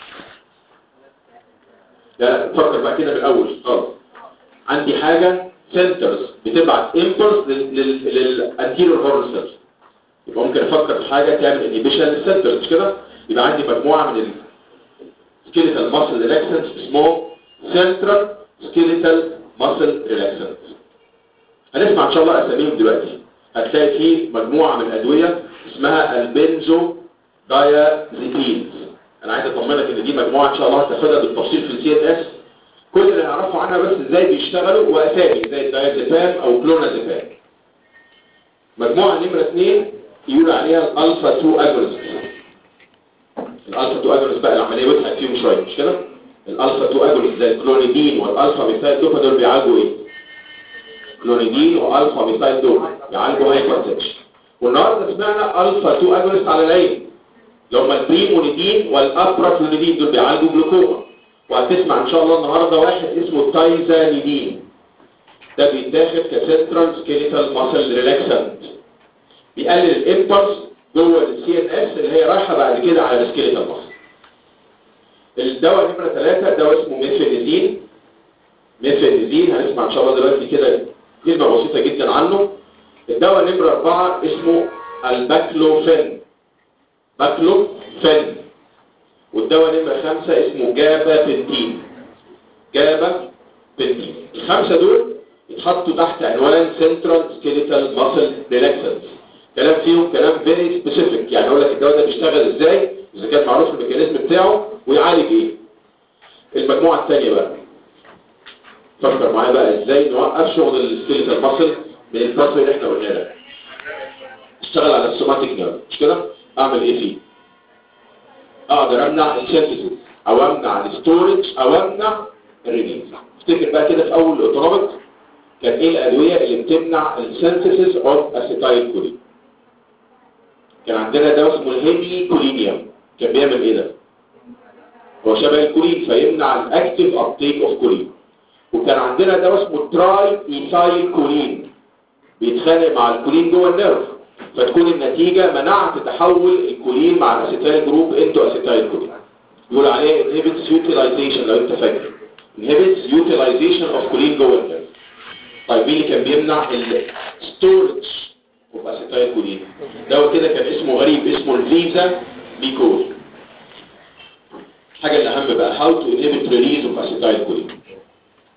لا فكر بقى كده من الاول خالص عندي حاجه سنترز بتبعت امبلس للانتيريور هورن سيلز يبقى ممكن افكر في حاجه تعمل انيبيشن للسنترز مش كده يبقى عندي مجموعه من السكيليتال ماسل ريلاكسنس اسمه سنترال سكيليتال ماسل ريلاكسنس هنسمع ان شاء الله اساميهم دلوقتي هتلاقي فيه مجموعه من الادويه اسمها البنزو دايازيبينز انا عايز اطمنك ان دي مجموعه ان شاء الله هتاخدها بالتفصيل في السي ان اس كل اللي هنعرفه عنها بس ازاي بيشتغلوا واسامي زي الدايازيبام او كلونازيبام مجموعه نمره اثنين يقول عليها الالفا 2 اجونست الالفا 2 اجونست بقى العمليه وسعت فيهم شويه مش كده الالفا 2 اجونست زي الكلونيدين والالفا ميثايل دوبا دول بيعالجوا ايه كلونيدين والفا ميثايل دوبا يعالجوا هايبرتنشن والنهارده سمعنا الفا 2 اجونست على العين اللي هم البريمونيدين والابرافلونيدين دول بيعالجوا جلوكوما وهتسمع ان شاء الله النهارده واحد اسمه التايزانيدين ده بيتاخد كسنترال سكيليتال ماسل ريلاكسنت بيقلل الامبلس جوه السي ان اس اللي هي رايحه بعد كده على السكيليتال ماسل الدواء نمره ثلاثة دواء اسمه ميفينيزين ميفينيزين هنسمع ان شاء الله دلوقتي كده كلمه بسيطه جدا عنه الدواء نمرة أربعة اسمه الباكلوفين باكلوفين والدواء نمرة خمسة اسمه جابا بنتين جابا بنتين الخمسة دول يتحطوا تحت عنوان سنترال سكيليتال ماسل ريلاكسنس كلام فيهم كلام فيري سبيسيفيك يعني اقول لك الدواء ده بيشتغل ازاي اذا كان معروف الميكانيزم بتاعه ويعالج ايه المجموعة الثانية بقى فكر معايا بقى ازاي نوقف شغل السكيليتال ماسل من الفصل اللي احنا قلنا ده اشتغل على السوماتيك نيرف مش كده اعمل ايه فيه اقدر امنع السينثيسيس او امنع الستورج او امنع الريليز افتكر بقى كده في اول الاوتونوميك كان ايه الادويه اللي بتمنع السينثيسيس اوف اسيتايل كولين كان عندنا دواء اسمه الهيمي كولينيوم كان بيعمل ايه ده هو شبه الكولين فيمنع الاكتيف ابتيك اوف كولين وكان عندنا دواء اسمه تراي ايثايل كولين بيتخانق مع الكولين جوه النيرف فتكون النتيجة منعت تحول الكولين مع الاسيتايل جروب انتو اسيتايل كولين يقول عليه inhibits utilization لو انت فاكر inhibits utilization of كولين جوه النيرف طيب مين اللي كان بيمنع الستورج اوف اسيتايل كولين دواء كده كان اسمه غريب اسمه الفيزا بيكول الحاجة الأهم بقى how to inhibit release of acetyl choline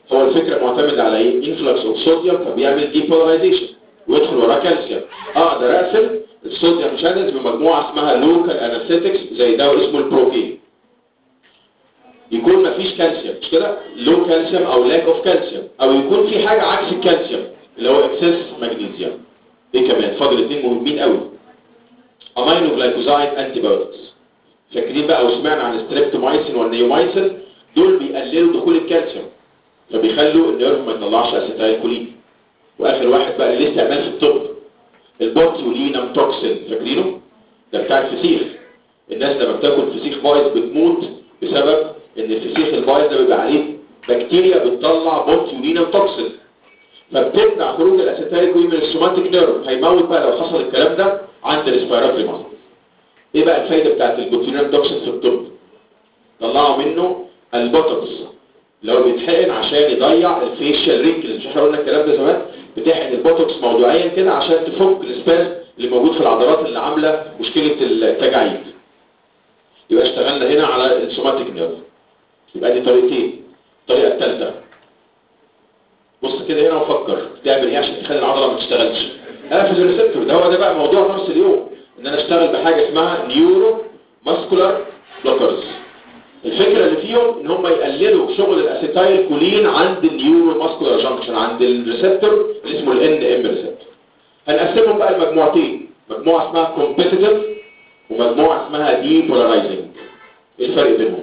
هو الفكره معتمد على ايه انفلكس اوف صوديوم فبيعمل ديبولاريزيشن ويدخل وراه كالسيوم اقدر اقفل الصوديوم شانلز بمجموعه اسمها لوكال انستيكس زي دواء اسمه البروفين يكون مفيش كالسيوم مش كده لو كالسيوم او لاك اوف كالسيوم او يكون في حاجه عكس الكالسيوم اللي هو اكسس مغنيسيوم ايه كمان فاضل اثنين مهمين قوي امينو جلايكوزايد انتي بايوتكس فاكرين بقى وسمعنا عن ستريبتومايسين والنيومايسين دول بيقللوا دخول الكالسيوم فبيخلوا النيرف ما يطلعش اسيتايل كولين واخر واحد بقى اللي لسه عمال في الطب البوتيولينم توكسين فاكرينه ده بتاع الفسيخ الناس لما بتاكل فسيخ بايظ بتموت بسبب ان الفسيخ البايظ ده بيبقى عليه بكتيريا بتطلع بوتيولينم توكسين فبتمنع خروج الاسيتايل كولين من السوماتيك نيرف هيموت بقى لو حصل الكلام ده عند الريسبيراتوري ماسل ايه بقى الفايده بتاعت البوتيولينم توكسين في الطب طلعوا منه البوتوكس اللي هو بيتحقن عشان يضيع الفيشيال رينكلز مش احنا قلنا الكلام ده زمان بتحقن البوتوكس موضوعيا كده عشان تفك السباز اللي موجود في العضلات اللي عامله مشكله التجاعيد يبقى اشتغلنا هنا على السوماتيك نيرف يبقى دي طريقتين الطريقه الثالثه بص كده هنا وفكر تعمل ايه عشان تخلي العضله ما تشتغلش اقفل الريسبتور ده هو ده بقى موضوع نفس اليوم ان انا اشتغل بحاجه اسمها نيورو ماسكولار بلوكرز الفكرة اللي فيهم ان هم يقللوا شغل الاسيتايل كولين عند النيورو ماسكولار جانكشن عند الريسبتور اللي اسمه الان ام ريسبتور هنقسمهم بقى لمجموعتين مجموعة اسمها كومبيتيتيف ومجموعة اسمها دي بولارايزنج ايه الفرق بينهم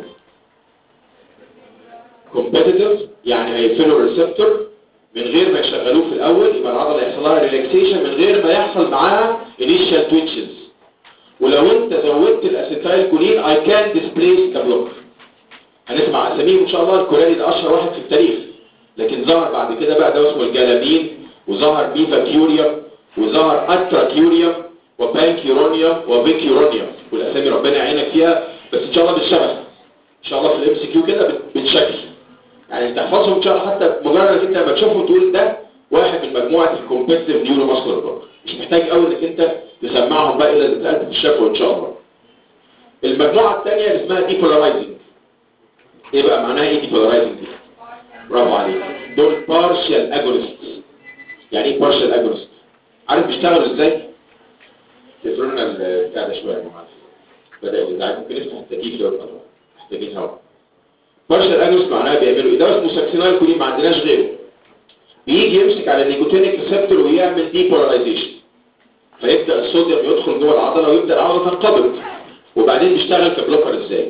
كومبيتيتيف يعني هيقفلوا الريسبتور من غير ما يشغلوه في الاول يبقى العضله يحصل لها ريلاكسيشن من غير ما يحصل معاها انيشال تويتشز ولو انت زودت الاسيتايل كولين اي كان ديسبليس كبلوكر هنسمع اساميهم ان شاء الله الكوراني ده اشهر واحد في التاريخ لكن ظهر بعد كده بقى ده اسمه الجلامين وظهر بيفاكيوريوم وظهر اتراكيوريوم وبانكيورونيوم وفيكيورونيوم والاسامي ربنا يعينك فيها بس ان شاء الله بالشبه ان شاء الله في الام سي كيو كده بالشكل يعني تحفظهم ان شاء الله حتى مجرد انك انت لما تشوفه تقول ده واحد من مجموعه الكومبيتيف نيورو ماسكولار بلوكر مش محتاج قوي انك انت تسمعهم بقى الا اذا اتقلت في الشفوه ان شاء الله المجموعه الثانيه اللي اسمها ديبولارايزنج ايه بقى معناها ايه ديبولارايزنج دي برافو عليك دول بارشال اجونست يعني ايه بارشال اجونست عارف بيشتغلوا ازاي تفرقوا لنا البتاع ده شويه يا جماعه بدا الازعاج ممكن نفتح التكييف لو اتفضل محتاجين هواء بارشال اجونست معناها بيعملوا ايه ده اسمه ساكسينايل كولين ما عندناش غيره بيجي يمسك على النيكوتينيك ريسبتور ويعمل ديبولارايزيشن فيبدا الصوديوم يدخل جوه العضله ويبدا العضله تنقبض وبعدين بيشتغل كبلوكر ازاي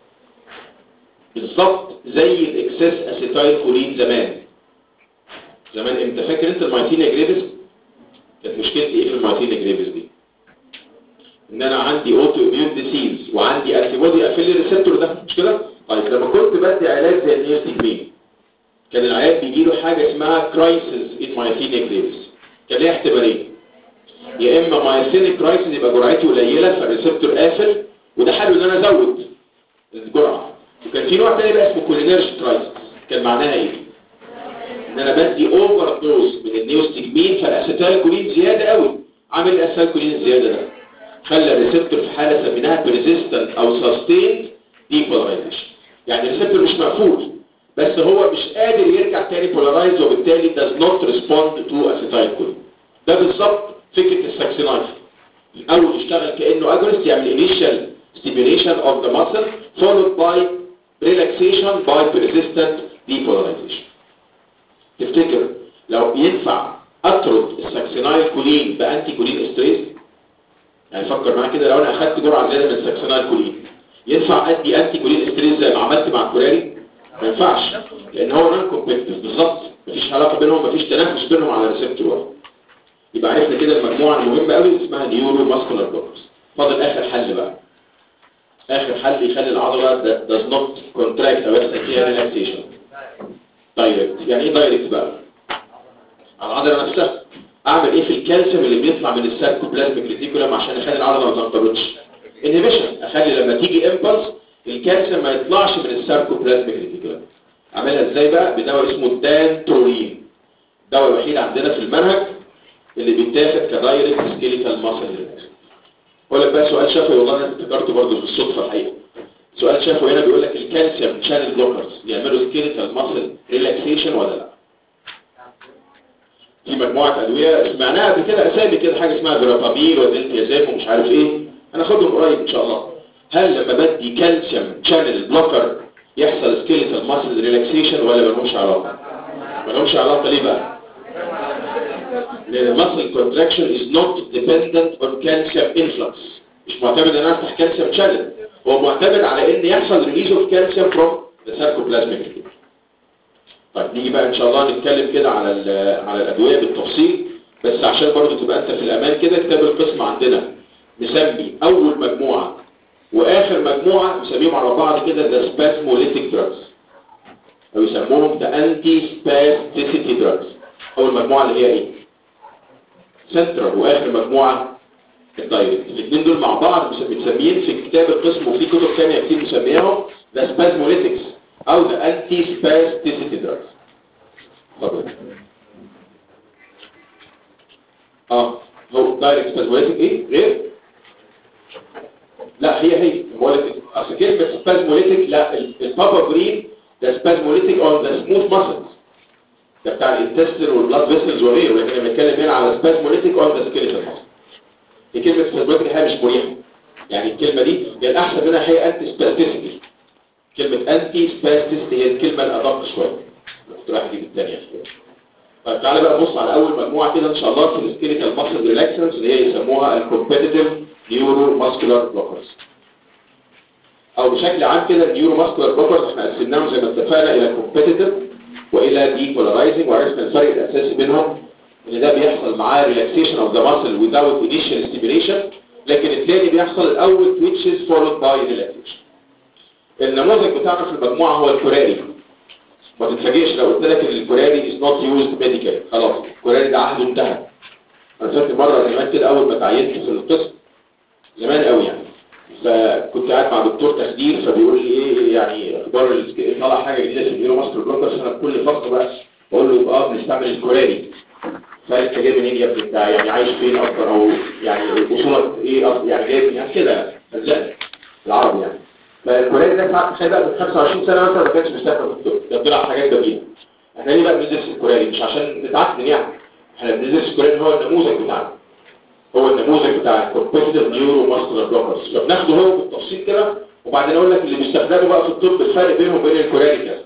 بالظبط زي الاكسس اسيتايل كولين زمان زمان امتى فاكر انت المايتينيا جريفيس كانت مشكلتي ايه في المايتينيا جريفيس دي ان انا عندي اوتو اميون ديسيز وعندي انتي بودي قافل لي الريسبتور ده مش كده طيب لما كنت بدي علاج زي النيوستيجمين كان العيان بيجي له حاجه اسمها كرايسيس ان مايتينيا جريفيس كان ليها احتمالين يا اما مايسينيك كرايسيس يبقى جرعتي قليله فالريسبتور قافل وده حلو ان انا ازود الجرعه وكان في نوع تاني بقى اسمه كولينيرش كرايسيس كان معناها ايه ان انا بدي اوفر دوز من النيوستيجمين فالاسيتايل كولين زياده قوي عامل الاسيتايل كولين الزياده ده خلى الريسبتور في حاله سميناها بريزيستنت او سستيند ديبولارايزيشن يعني الريسبتور مش مقفول بس هو مش قادر يرجع تاني بولارايز وبالتالي does not respond to acetyl choline ده بالظبط فكره الساكسينايل الاول يشتغل كانه اجونست يعمل initial stimulation of the muscle followed by relaxation by persistent depolarization تفتكر لو ينفع اطرد الساكسينايل كولين بانتي كولين استريس يعني فكر معايا كده لو انا اخدت جرعه زياده من الساكسينايل كولين ينفع ادي انتي كولين استريس زي ما عملت مع الكوراري ما ينفعش لان هو نون كومبيتيتيف بالظبط مفيش علاقه بينهم مفيش تنافس بينهم على ريسبتور واحد يبقى عرفنا كده المجموعه المهمه قوي اسمها نيورو ماسكولار بلوكرز فاضل اخر حل بقى اخر حل يخلي العضله does not contract او يحصل فيها ريلاكسيشن دايركت يعني ايه دايركت بقى على العضله نفسها اعمل ايه في الكالسيوم اللي بيطلع من الساركوبلازميك ريتيكولم عشان اخلي العضله ما تنقبضش انهبيشن اخلي لما تيجي امبلس الكالسيوم ما يطلعش من الساركوبلازميك ريتيكولم اعملها ازاي بقى بدواء اسمه الدانترولين الدواء الوحيد عندنا في المنهج اللي بيتاخد كدايركت سكيليتال ماسل ريلاكس اقول لك بقى سؤال شافي والله انا افتكرته برضه بالصدفه الحقيقه سؤال شافه هنا بيقول لك الكالسيوم شانل بلوكرز يعملوا سكيلتال ماسل ريلاكسيشن ولا لا في مجموعة أدوية سمعناها قبل كده أسامي كده حاجة اسمها فيرابامين ودلتيازام ومش عارف إيه هناخدهم قريب إن شاء الله هل لما بدي كالسيوم شانل بلوكر يحصل سكيلتال ماسل ريلاكسيشن ولا ملهمش علاقة؟ ملهمش علاقة ليه بقى؟ لأن المسل contraction is not dependent on calcium influx مش معتمد ان انا افتح كالسيوم شانل هو معتمد على ان يحصل ريليز اوف كالسيوم فروم ذا ساركوبلازميك طيب نيجي بقى ان شاء الله نتكلم كده على على الادويه بالتفصيل بس عشان برضه تبقى انت في الامان كده كتاب القسم عندنا مسمي اول مجموعه واخر مجموعه مسميهم على بعض كده ذا سباسموليتيك دراجز او يسموهم ذا انتي سباستيسيتي دراجز اول مجموعه اللي هي ايه سنترال واخر مجموعه الدايركت الاثنين دول مع بعض متسميين في كتاب القسم وفي كتب ثانيه كتير مسمياهم ذا سبازموليتكس او ذا انتي سباستيسيتي دراجز اتفضل اه هو دايركت سبازموليتك ايه غير لا هي هي بقول لك اصل كلمه سبازموليتك لا البابا برين ده سبازموليتك اون ذا سموث ماسلز ده بتاع الانتستين والبلاد فيسلز وغيره لكن انا بتكلم هنا على سبازموليتك اون ذا سكيلتال ماسل دي كلمه سبازموليتك هي مش مريحه يعني الكلمه دي هي الاحسن منها هي انتي سباستيسيتي كلمه انتي سباستيسيتي هي الكلمه الادق شويه كنت رايح اجيب الثانيه طيب تعالى بقى نبص على اول مجموعه كده ان شاء الله في السكيلتال ماسل ريلاكسنس اللي هي يسموها الكومبيتيتيف نيورو ماسكولار بلوكرز او بشكل عام كده النيورو ماسكولار بلوكرز احنا قسمناهم زي ما اتفقنا الى كومبيتيتيف والى دي بولارايزنج وعرفنا الفرق الاساسي بينهم ان ده بيحصل معاه ريلاكسيشن اوف ذا ماسل without initial stimulation لكن الثاني بيحصل الاول twitches followed by relaxation النموذج بتاعنا في المجموعه هو الكوراري ما تتفاجئش لو قلت لك ان الكوراري is not used medically خلاص الكوراري ده عهده انتهى انا فاكر مره زمان كده اول ما تعينت في القسم زمان قوي يعني فكنت قاعد مع دكتور تخدير فبيقول لي ايه يعني اخبار طلع حاجه جديده في النيورو ماستر بلوكر انا كل فتره بقى بقول له اه بنستعمل الكوراري فانت جاي منين يا ابني انت يعني عايش فين اكتر او يعني اصولك ايه أكتر يعني جاي يعني كده فزقني بالعربي يعني فالكوراري ده ساعات تخيل بقى من 25 سنه مثلا ما كانش بيستخدم في الطب ده طلع حاجات جميله احنا ليه بقى بندرس الكوراري مش عشان نتعكن يعني احنا بندرس الكوراري هو النموذج بتاعنا هو النموذج بتاع الكومبيتيتيف نيورو ماسكولار بلوكرز فبناخده هو بالتفصيل كده وبعدين اقول لك اللي بيستخدموا بقى في الطب الفرق بينهم وبين الكوراري كده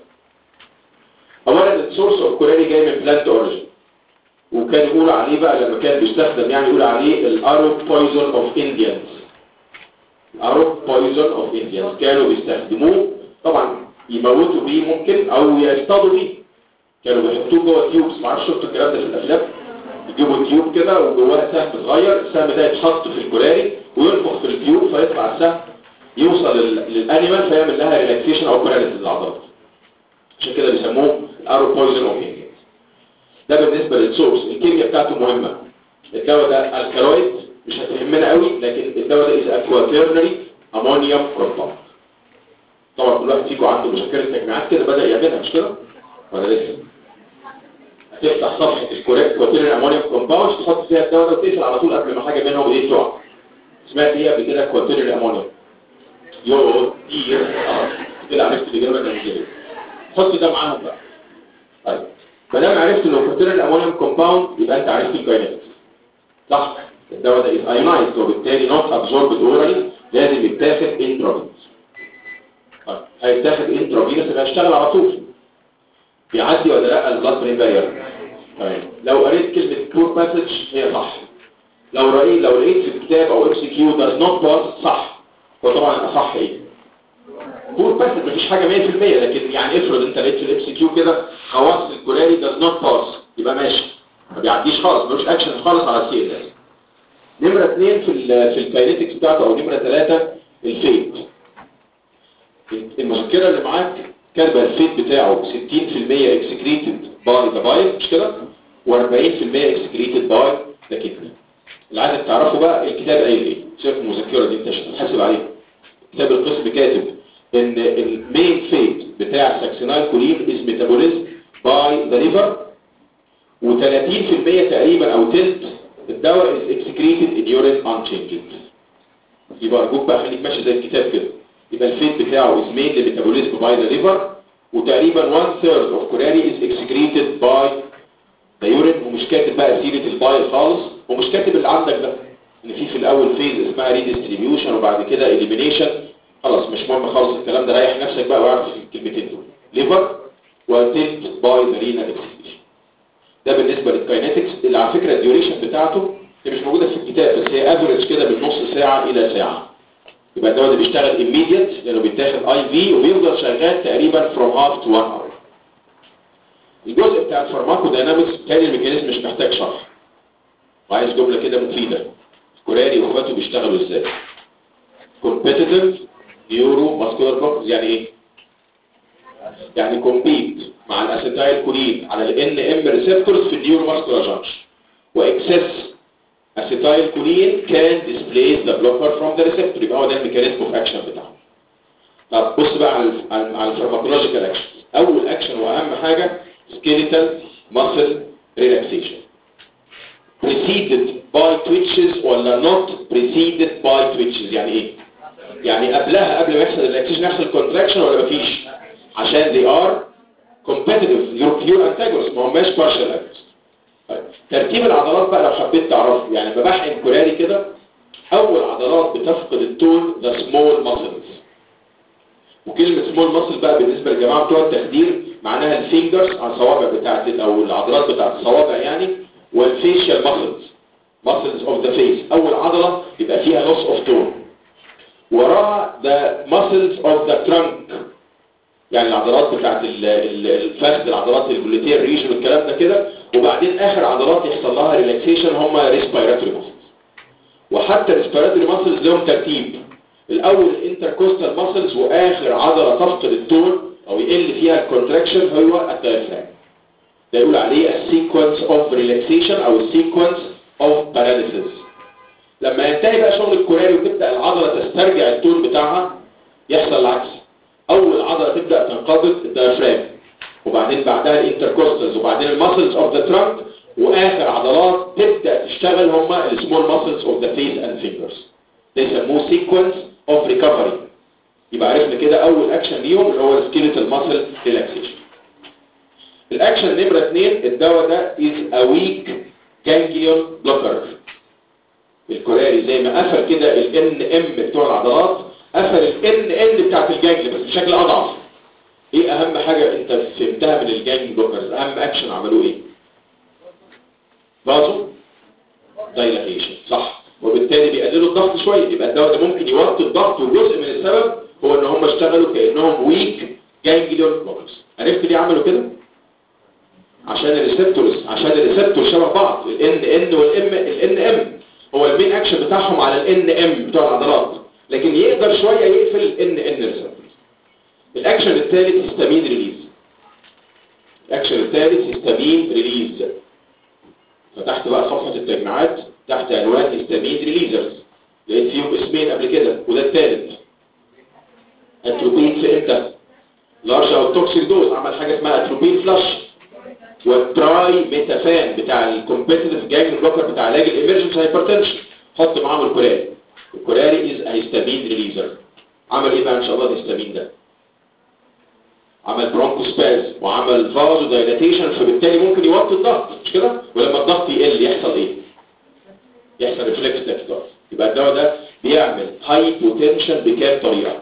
اولا السورس اوف كوراري جاي من بلانت اوريجين وكان يقول عليه بقى لما كان بيستخدم يعني يقول عليه الارو بويزون اوف انديانز الارو بويزون اوف انديانز كانوا بيستخدموه طبعا يموتوا بيه ممكن او يصطادوا بيه كانوا بيحطوه جوه تيوبس معرفش شفتوا الكلام ده في الافلام يجيبوا تيوب كده وجواها سهم صغير السهم ده يتحط في الكولاري وينفخ في التيوب فيطلع السهم يوصل للانيمال فيعمل لها ريلاكسيشن او باراليسيس للعضلات عشان كده بيسموه الارو بويزن اوف ده بالنسبه للسورس الكيمياء بتاعته مهمه الدواء ده الكالويد مش هتهمنا قوي لكن الدواء ده از اكواتيرنري امونيوم كومباوند طبعا كل واحد فيكم عنده مذكره تجميعات كده بدا يعملها مش كده ولا لسه تفتح صفحة الكوريكت كواتيرين امونيوم كومباوند تحط فيها الدواء ده وتقفل على طول قبل ما حاجة بينهم ايه تقع سمعت ايه قبل كده كواتيرين امونيوم يو دي اه كده عرفت الاجابه النموذجيه حط ده معاهم بقى طيب ما دام عرفت انه كواتيرين امونيوم كومباوند يبقى انت عرفت الكاينetics صح الدواء ده از ايونايزد وبالتالي نوت ابزوربد اورالي لازم يتاخد انترافينوس طيب هيتاخد انترافينوس يبقى هيشتغل على طول بيعدي ولا لا البلاد برين بارير طيب لو قريت كلمه بور باسج هي صح لو رأيت لو لقيت في الكتاب او ام سي كيو does not pass صح هو طبعا الاصح ايه بور باسج مفيش حاجه 100% لكن يعني افرض انت لقيت في الام سي كيو كده خواص الكولاري does not pass يبقى ماشي ما بيعديش خالص ملوش اكشن خالص على السي ال اس نمره اثنين في ال في الكاينetics بتاعته او نمره ثلاثه الفيت المذكره اللي معاك كاتبه الفيت بتاعه 60% اكسكريتد باي ذا بايل مش كده و40% اكسكريتد باي ذا كيدني اللي عايزك تعرفه بقى الكتاب قايل ايه شايف المذكره دي انت مش هتحاسب عليها كتاب القسم كاتب ان المين فيت بتاع الساكسينايل كولين از ميتابوليزم باي ذا ليفر و30% تقريبا او تلت الدواء از اكسكريتد ان يورين انشينجد يبقى ارجوك بقى خليك ماشي زي الكتاب كده يبقى الفيت بتاعه is mainly metabolism by the liver وتقريبا one third of كوراري is excreted by the urine ومش كاتب بقى سيرة البايل خالص ومش كاتب اللي عندك ده ان في في الاول فيز اسمها ريديستريبيوشن وبعد كده اليمينيشن خلاص مش مهم خالص الكلام ده ريح نفسك بقى واعرف الكلمتين دول ليفر وتلت باي ذا رينال اكسكريشن ده بالنسبه للكاينetics اللي على فكره الديوريشن بتاعته هي مش موجوده في الكتاب بس هي افريج كده من نص ساعه الى ساعه يبقى الدواء ده بيشتغل immediate لانه بيتاخد اي في وبيفضل شغال تقريبا from half to one hour الجزء بتاع الفارماكو داينامكس بتاعي الميكانيزم مش محتاج شرح وعايز جمله كده مفيده كوراري واخواته بيشتغلوا ازاي competitive نيورو ماسكولار بلوكز يعني ايه يعني كومبيت مع الاسيتايل كولين على الان ام ريسبتورز في النيورو ماسكولار جانكشن واكسس اسيتايل كولين كان ديسبليس ذا بلوكر فروم ذا ريسبتور يبقى هو ده الميكانيزم اوف اكشن بتاعه طب بص بقى على ال على الفارماكولوجيكال اكشن اول اكشن واهم حاجه سكيليتال ماسل ريلاكسيشن preceded by twitches ولا not preceded by twitches يعني ايه يعني قبلها قبل ما يحصل الريلاكسيشن يحصل كونتراكشن ولا مفيش عشان they are competitive you're pure antagonists ما هماش partial agonists طيب. ترتيب العضلات بقى لو حبيت تعرفه يعني ببحقن كوراري كده اول عضلات بتفقد التون the small muscles وكلمة small muscle بقى بالنسبة للجماعة بتوع التخدير معناها الفينجرز على الصوابع بتاعت او العضلات بتاعت الصوابع يعني والفيشيال muscles muscles of the face اول عضلة يبقى فيها loss of tone وراها the muscles of the trunk يعني العضلات بتاعت الفخذ العضلات الجلوتير ريجن والكلام ده كده وبعدين اخر عضلات يحصل لها ريلاكسيشن هم ريسبيراتوري ماسلز وحتى ريسبيراتوري ماسلز لهم ترتيب الاول الانتركوستال ماسلز واخر عضله تفقد التون او يقل فيها الكونتراكشن هو الدايفراجم ده يقول عليه السيكونس اوف ريلاكسيشن او السيكونس اوف باراليسيس لما ينتهي بقى شغل الكوراري وتبدا العضله تسترجع التون بتاعها يحصل العكس اول عضله تبدا تنقبض الدايفراجم وبعدين بعدها الانتركوستالز وبعدين الماسلز اوف ذا ترانك واخر عضلات تبدا تشتغل هما السمول ماسلز اوف ذا فيس اند فينجرز ده يسموه سيكونس اوف ريكفري يبقى عرفنا كده اول اكشن ليهم اللي هو السكيلتال ماسل ريلاكسيشن الاكشن نمره 2 الدواء ده از ا ويك جانجليون بلوكر الكوراري زي ما قفل كده الان ام بتوع العضلات قفل الان ان بتاعت الجانجل بس بشكل اضعف ايه اهم حاجة انت فهمتها من الجانج بلوكرز اهم اكشن عملوه ايه بازو دايلاتيشن صح وبالتالي بيقللوا الضغط شوية يبقى الدواء ده ممكن يوطي الضغط وجزء من السبب هو ان هم اشتغلوا كانهم ويك جانجليون بلوكرز عرفت ليه عملوا كده عشان الريسبتورز عشان الريسبتور شبه بعض الان ان والام الان ام هو المين اكشن بتاعهم على الان ام بتوع العضلات لكن يقدر شوية يقفل الان ان ريسبتور الاكشن الثالث هيستامين ريليز الاكشن الثالث هيستامين ريليز فتحت بقى صفحة التجميعات تحت عنوان هيستامين ريليزرز لقيت فيهم اسمين قبل كده وده الثالث اتروبين في امتى لارج او توكسيك دوز عمل حاجة اسمها اتروبين فلاش والتراي ميتافان بتاع الكومبيتيتيف جانج بلوكر بتاع علاج الامرجنس هايبرتنشن حط معاهم الكوراري الكوراري از هيستامين ريليزر عمل ايه بقى ان شاء الله الهيستامين ده عمل برونكوسباز وعمل فازو دايلاتيشن فبالتالي ممكن يوطي الضغط مش كده ولما الضغط يقل يحصل ايه يحصل ريفلكس تاكيكارد يبقى الدواء ده بيعمل هايبوتنشن بكام طريقه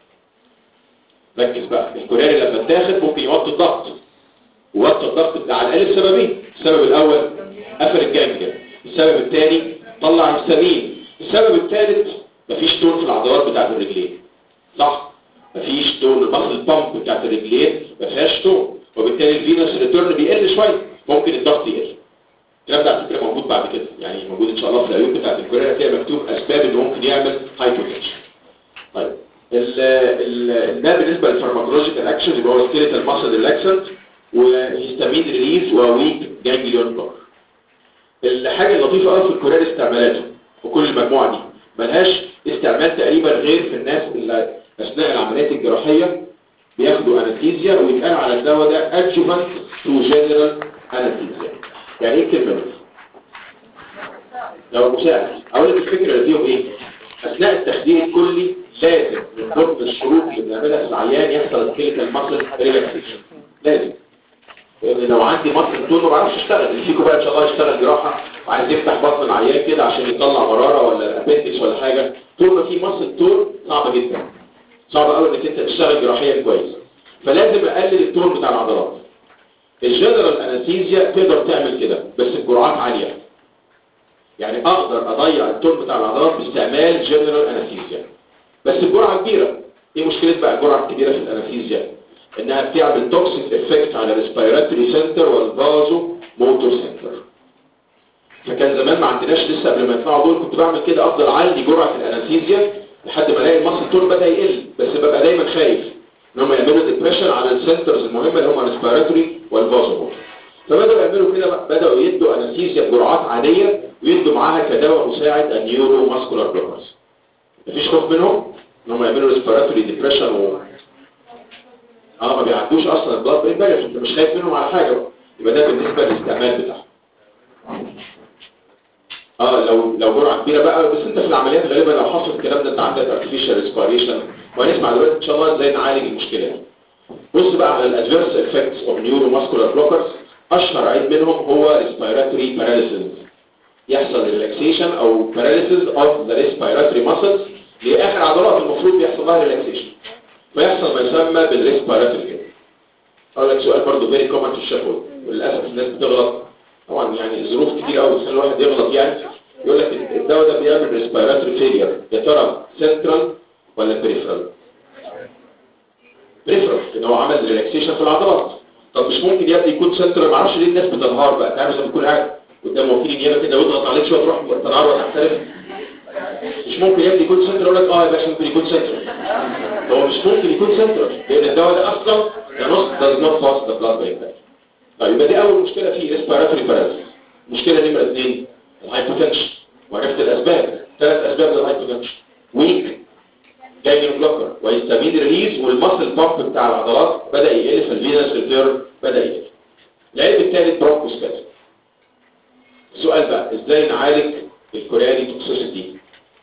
ركز بقى الكوراري لما اتاخد ممكن يوطي الضغط ووطي الضغط على الاقل بسببين السبب الاول قفل الجانجل السبب الثاني طلع هستامين السبب الثالث مفيش تون في العضلات بتاعت الرجلين صح مفيش تون المصل بامب بتاعت الرجلين ما فيهاش تون وبالتالي الفينوس ريتيرن بيقل شويه ممكن الضغط يقل الكلام ده على فكره موجود بعد كده يعني موجود ان شاء الله في العيون بتاعت الكوريا هتلاقي مكتوب اسباب اللي ممكن يعمل هايبوتنشن طيب ال ال ده بالنسبه للفارماكولوجيكال اكشن يبقى هو سكيلتال ماسل ريلاكسنت وهيستامين ريليز وويك جانجليون بلوك الحاجه اللطيفه قوي في الكوريا استعمالاته وكل المجموعه دي ملهاش استعمال تقريبا غير في الناس اللي اثناء العمليات الجراحيه بياخدوا انستيزيا ويتقال على الدواء ده ادجوفانت تو جنرال انستيزيا يعني ايه الكلمه دي لو مساعد اقول لك الفكره اللي فيهم ايه اثناء التخدير الكلي لازم من ضمن الشروط اللي بنعملها في العيان يحصل سكيلتال ماسل ريلاكسيشن لازم لان لو عندي ماسل طول ما بعرفش اشتغل اللي فيكم بقى ان شاء الله يشتغل جراحه وعايز يفتح بطن العيان كده عشان يطلع مراره ولا ابندكس ولا حاجه طول ما في ماسل طول صعبه جدا صعب قوي انك انت تشتغل جراحيا كويس فلازم اقلل التون بتاع العضلات الجنرال انستيزيا تقدر تعمل كده بس بجرعات عاليه يعني اقدر اضيع التون بتاع العضلات باستعمال جنرال انستيزيا بس بجرعه كبيره ايه مشكله بقى الجرعه الكبيره في الانستيزيا انها بتعمل توكسيك افكت على الريسبيراتوري سنتر والفازو موتور سنتر فكان زمان ما عندناش لسه قبل ما يطلعوا دول كنت بعمل كده افضل اعلي جرعه الانستيزيا لحد ما الاقي المصل تون بدا يقل بس ببقى دايما خايف ان هم يعملوا ديبريشن على السنترز المهمه اللي هم الريسبيراتوري والفازو موتور فبداوا يعملوا كده بقى- بداوا يدوا انستيزيا بجرعات عاديه ويدوا معاها كدواء مساعد النيورو ماسكولار بلوكرز مفيش خوف منهم ان هم يعملوا ريسبيراتوري ديبريشن و اه ما بيعدوش اصلا البلاد برين بارير انت مش خايف منهم على حاجه بقى. يبقى ده بالنسبه للاستعمال بتاعهم اه لو لو جرعه كبيره بقى بس انت في العمليات غالبا لو حصل الكلام ده انت عندك ارتفيشال ريسبيريشن وهنسمع دلوقتي ان شاء الله ازاي نعالج المشكله دي بص بقى على الادفيرس افكتس اوف نيورو ماسكولار بلوكرز اشهر عيب منهم هو ريسبيراتوري باراليسيس يحصل ريلاكسيشن او باراليسيس اوف ذا ريسبيراتوري ماسلز لاخر عضلات المفروض بيحصل لها ريلاكسيشن فيحصل ما يسمى بالريسبيراتوري كده اقول لك سؤال برضه فيري كومن في الشفوي وللاسف الناس بتغلط طبعا يعني ظروف كتير قوي بتخلي الواحد يغلط يعني يقول لك الدواء ده بيعمل ريسبيراتوري فيلير يا ترى سنترال ولا بريفرال بريفرال ان هو عمل ريلاكسيشن في العضلات طب مش ممكن يا ابني يكون سنترال ما اعرفش ليه الناس بتنهار بقى تعرف لما تكون قاعد قدام وكيل النيابه كده ويضغط عليك شويه تروح تنهار وتحترف مش ممكن يا ابني يكون سنترال يقول لك اه يا باشا ممكن يكون سنترال هو مش ممكن يكون سنترال لان الدواء ده اصلا ده نص does not pass the blood brain barrier طيب يبقى دي اول مشكله فيه ريسبيراتوري باراليسيس مشكله نمره اثنين الهايبوتنشن وعرفت الاسباب ثلاث اسباب للهايبوتنشن ويك جاي من بلوكر ويستمين ريليز والمصل بامب بتاع العضلات بدا يقل في الفينس ريتيرن بدا يقل العيب الثالث برونكوسبازم السؤال بقى ازاي نعالج الكورياني توكسيسيتي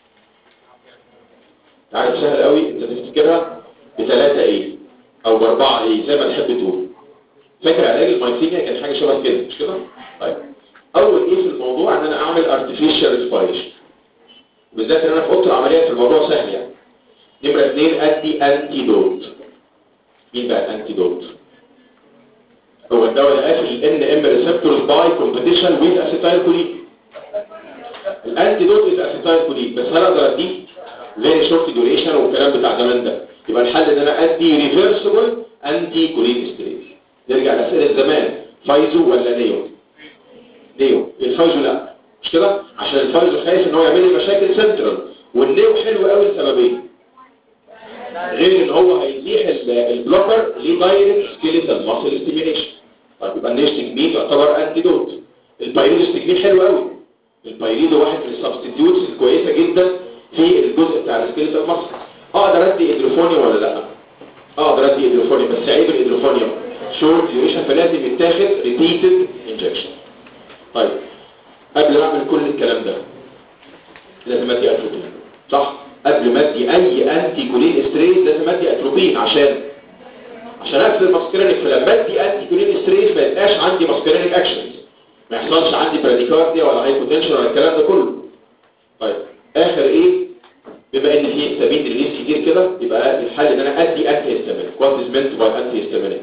عارف سهل قوي انت تفتكرها بثلاثة ايه او باربعة ايه زي ما تحب تقول فاكر علاج المايثينيا كان حاجة شبه كده مش كده طيب اول ايه في الموضوع ان انا اعمل artificial respiration بالذات ان انا في اوضه العمليات في الموضوع سهل يعني نمرة اثنين ادي انتيدوت مين بقى الانتيدوت هو الدواء ده قافل الان ام ريسبتورز باي كومبيتيشن ويز اسيتايل كولين الانتيدوت از اسيتايل كولين بس هل اقدر اديه فيري شورت ديوريشن والكلام بتاع زمان ده يبقى الحل ان انا ادي ريفرسبل انتي كولين ستريس نرجع لاسئله زمان فايزو ولا نيو نيو الفايزو لا مش كده عشان الفايزو خايف ان هو يعمل لي مشاكل سنترال والنيو حلو قوي لسببين غير ان هو هيزيح ال- البلوكر لدايركت سكيليتال ماسل ستيميليشن طيب يبقى النيستجمين يعتبر انتيدوت البايريدوستجمين حلو قوي البايريدو واحد من السبستيتيوتس الكويسه جدا في الجزء بتاع السكيليتال ماسل اقدر ادي ادروفونيوم ولا لا اقدر ادي ادروفونيوم بس عيب الادروفونيوم شورت ديوريشن فلازم يتاخد ريبيتد انجكشن طيب قبل ما اعمل كل الكلام ده لازم ادي اتروبين صح قبل ما ادي اي انتي كولين ستريس لازم ادي اتروبين عشان عشان اقفل الماسكرينيك فلما ادي انتي كولين ستريس ما يبقاش عندي ماسكرينيك اكشنز ما يحصلش عندي براديكارديا ولا هايبوتنشن ولا الكلام ده كله طيب اخر ايه بما ان في هيستامين ريليز كتير كده يبقى الحل ان انا ادي انتي هيستامينيك وات از مينت باي انتي هيستامينيك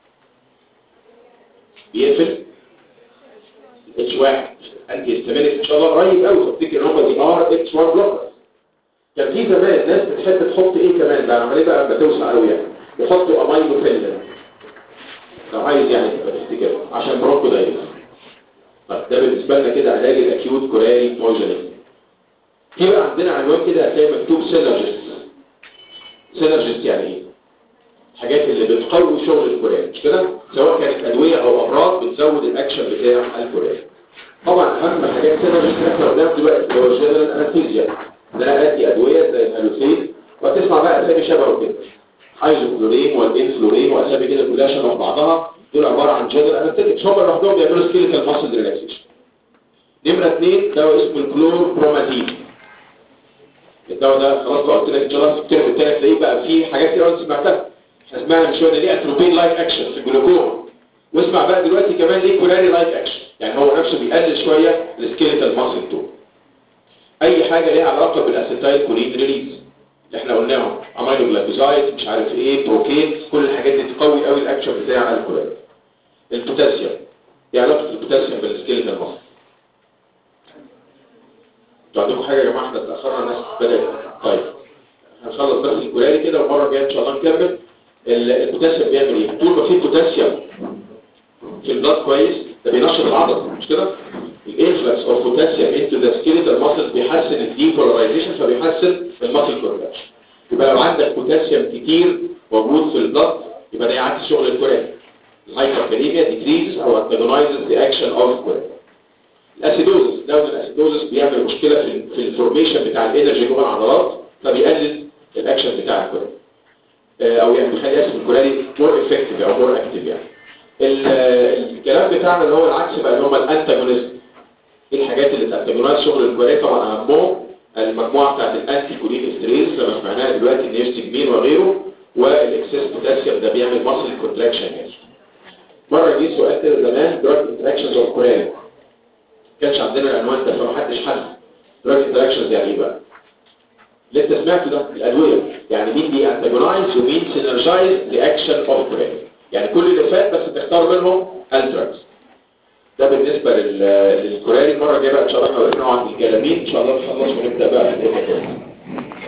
بيقفل اتش واحد انتي هيستامينيك ان شاء الله قريب قوي تفتكر ان هم دي ار اتش 1 بلوكر كان في زمان ناس بتحب تحط ايه كمان ده العمليه بقى بتوسع قوي يعني يحطوا امايلوفيلين لو عايز يعني تبقى تفتكر عشان برونكو دايرس طيب ده بالنسبه لنا كده علاج الاكيوت كوراري بويزنينج في بقى عندنا عنوان كده هتلاقي مكتوب سينرجست سينرجست يعني ايه الحاجات اللي بتقوي شغل الكوراري مش كده سواء كانت ادويه او امراض بتزود الاكشن بتاع الكوراري طبعا اهم حاجات سينرجست احنا قدام دلوقتي اللي هو الجنرال انستيزيا ان انا ادي ادويه زي الهالوسين وهتسمع بقى اسامي شبهه كده هايزوفلورين والانفلورين واسامي كده كلها شبه بعضها دول عباره عن جنرال انستيكس هم لوحدهم بيعملوا سكيلتال ماسل ريلاكسيشن نمره اثنين دواء اسمه الكلور برومازين الدواء ده خلاص بقى قلت لك ان شاء الله في الترم الثاني تلاقيه بقى فيه حاجات كتير قوي سمعتها احنا سمعنا من شويه ليه اتروبين لايك اكشن في الجلوكوما واسمع بقى دلوقتي كمان ليه كولاري لايك اكشن يعني هو نفسه بيقلل شويه السكيلتال ماسل تو اي حاجه ليها علاقه بالاسيتايل كولين ريليز اللي احنا قلناهم امينو جلايكوزايد مش عارف ايه بروكين كل الحاجات دي تقوي قوي الاكشن بتاع الكولاري البوتاسيوم ايه علاقه البوتاسيوم بالسكيلتال ماسل انتوا عندكم حاجه يا جماعه احنا اتاخرنا الناس بدات طيب هنخلص بس الكولاري كده والمره الجايه ان شاء الله نكمل البوتاسيوم بيعمل ايه طول ما في بوتاسيوم في البلاد كويس ده بينشط العضله مش كده الانفلكس اوف بوتاسيوم انتو ذا سكيلتال ماسل بيحسن الديبولاريزيشن فبيحسن الماسل كونتراكشن يبقى لو عندك بوتاسيوم كتير موجود في البلاد يبقى ده يعكس شغل الكولاري الهايبركاليميا ديكريزز او انتاجونايزز ذا اكشن اوف كولاري الاسيدوزس لو الاسيدوزس بيعمل مشكله في في الفورميشن بتاع الانرجي جوه العضلات فبيقلل الاكشن بتاع الكولاري او يعني بيخلي اسم الكولاري مور افكتيف او مور اكتيف يعني الكلام بتاعنا اللي هو العكس بقى اللي هم الانتاجونيزم ايه الحاجات اللي تانتاجونايز شغل الكولاري طبعا اهمهم المجموعه بتاعت الانتي كولين استريز لما سمعناها دلوقتي النيرستجمين وغيره والاكسس بوتاسيوم ده بيعمل ماسل كونتراكشن يعني مره جه سؤال كده زمان دراج انتراكشنز اوف كولاري كانش عندنا العنوان ده فمحدش حل دراج انتراكشنز يعني ايه بقى اللي انت سمعته ده الادويه يعني مين بي انتاجونايز ومين سينرجايز لاكشن اوف كولاري يعني كل اللي فات بس تختار منهم الدراجز ده بالنسبه للكولاري المره الجايه بقى ان شاء الله احنا وقفنا عند الجلامين ان شاء الله نخلص ونبدا بقى في الدنيا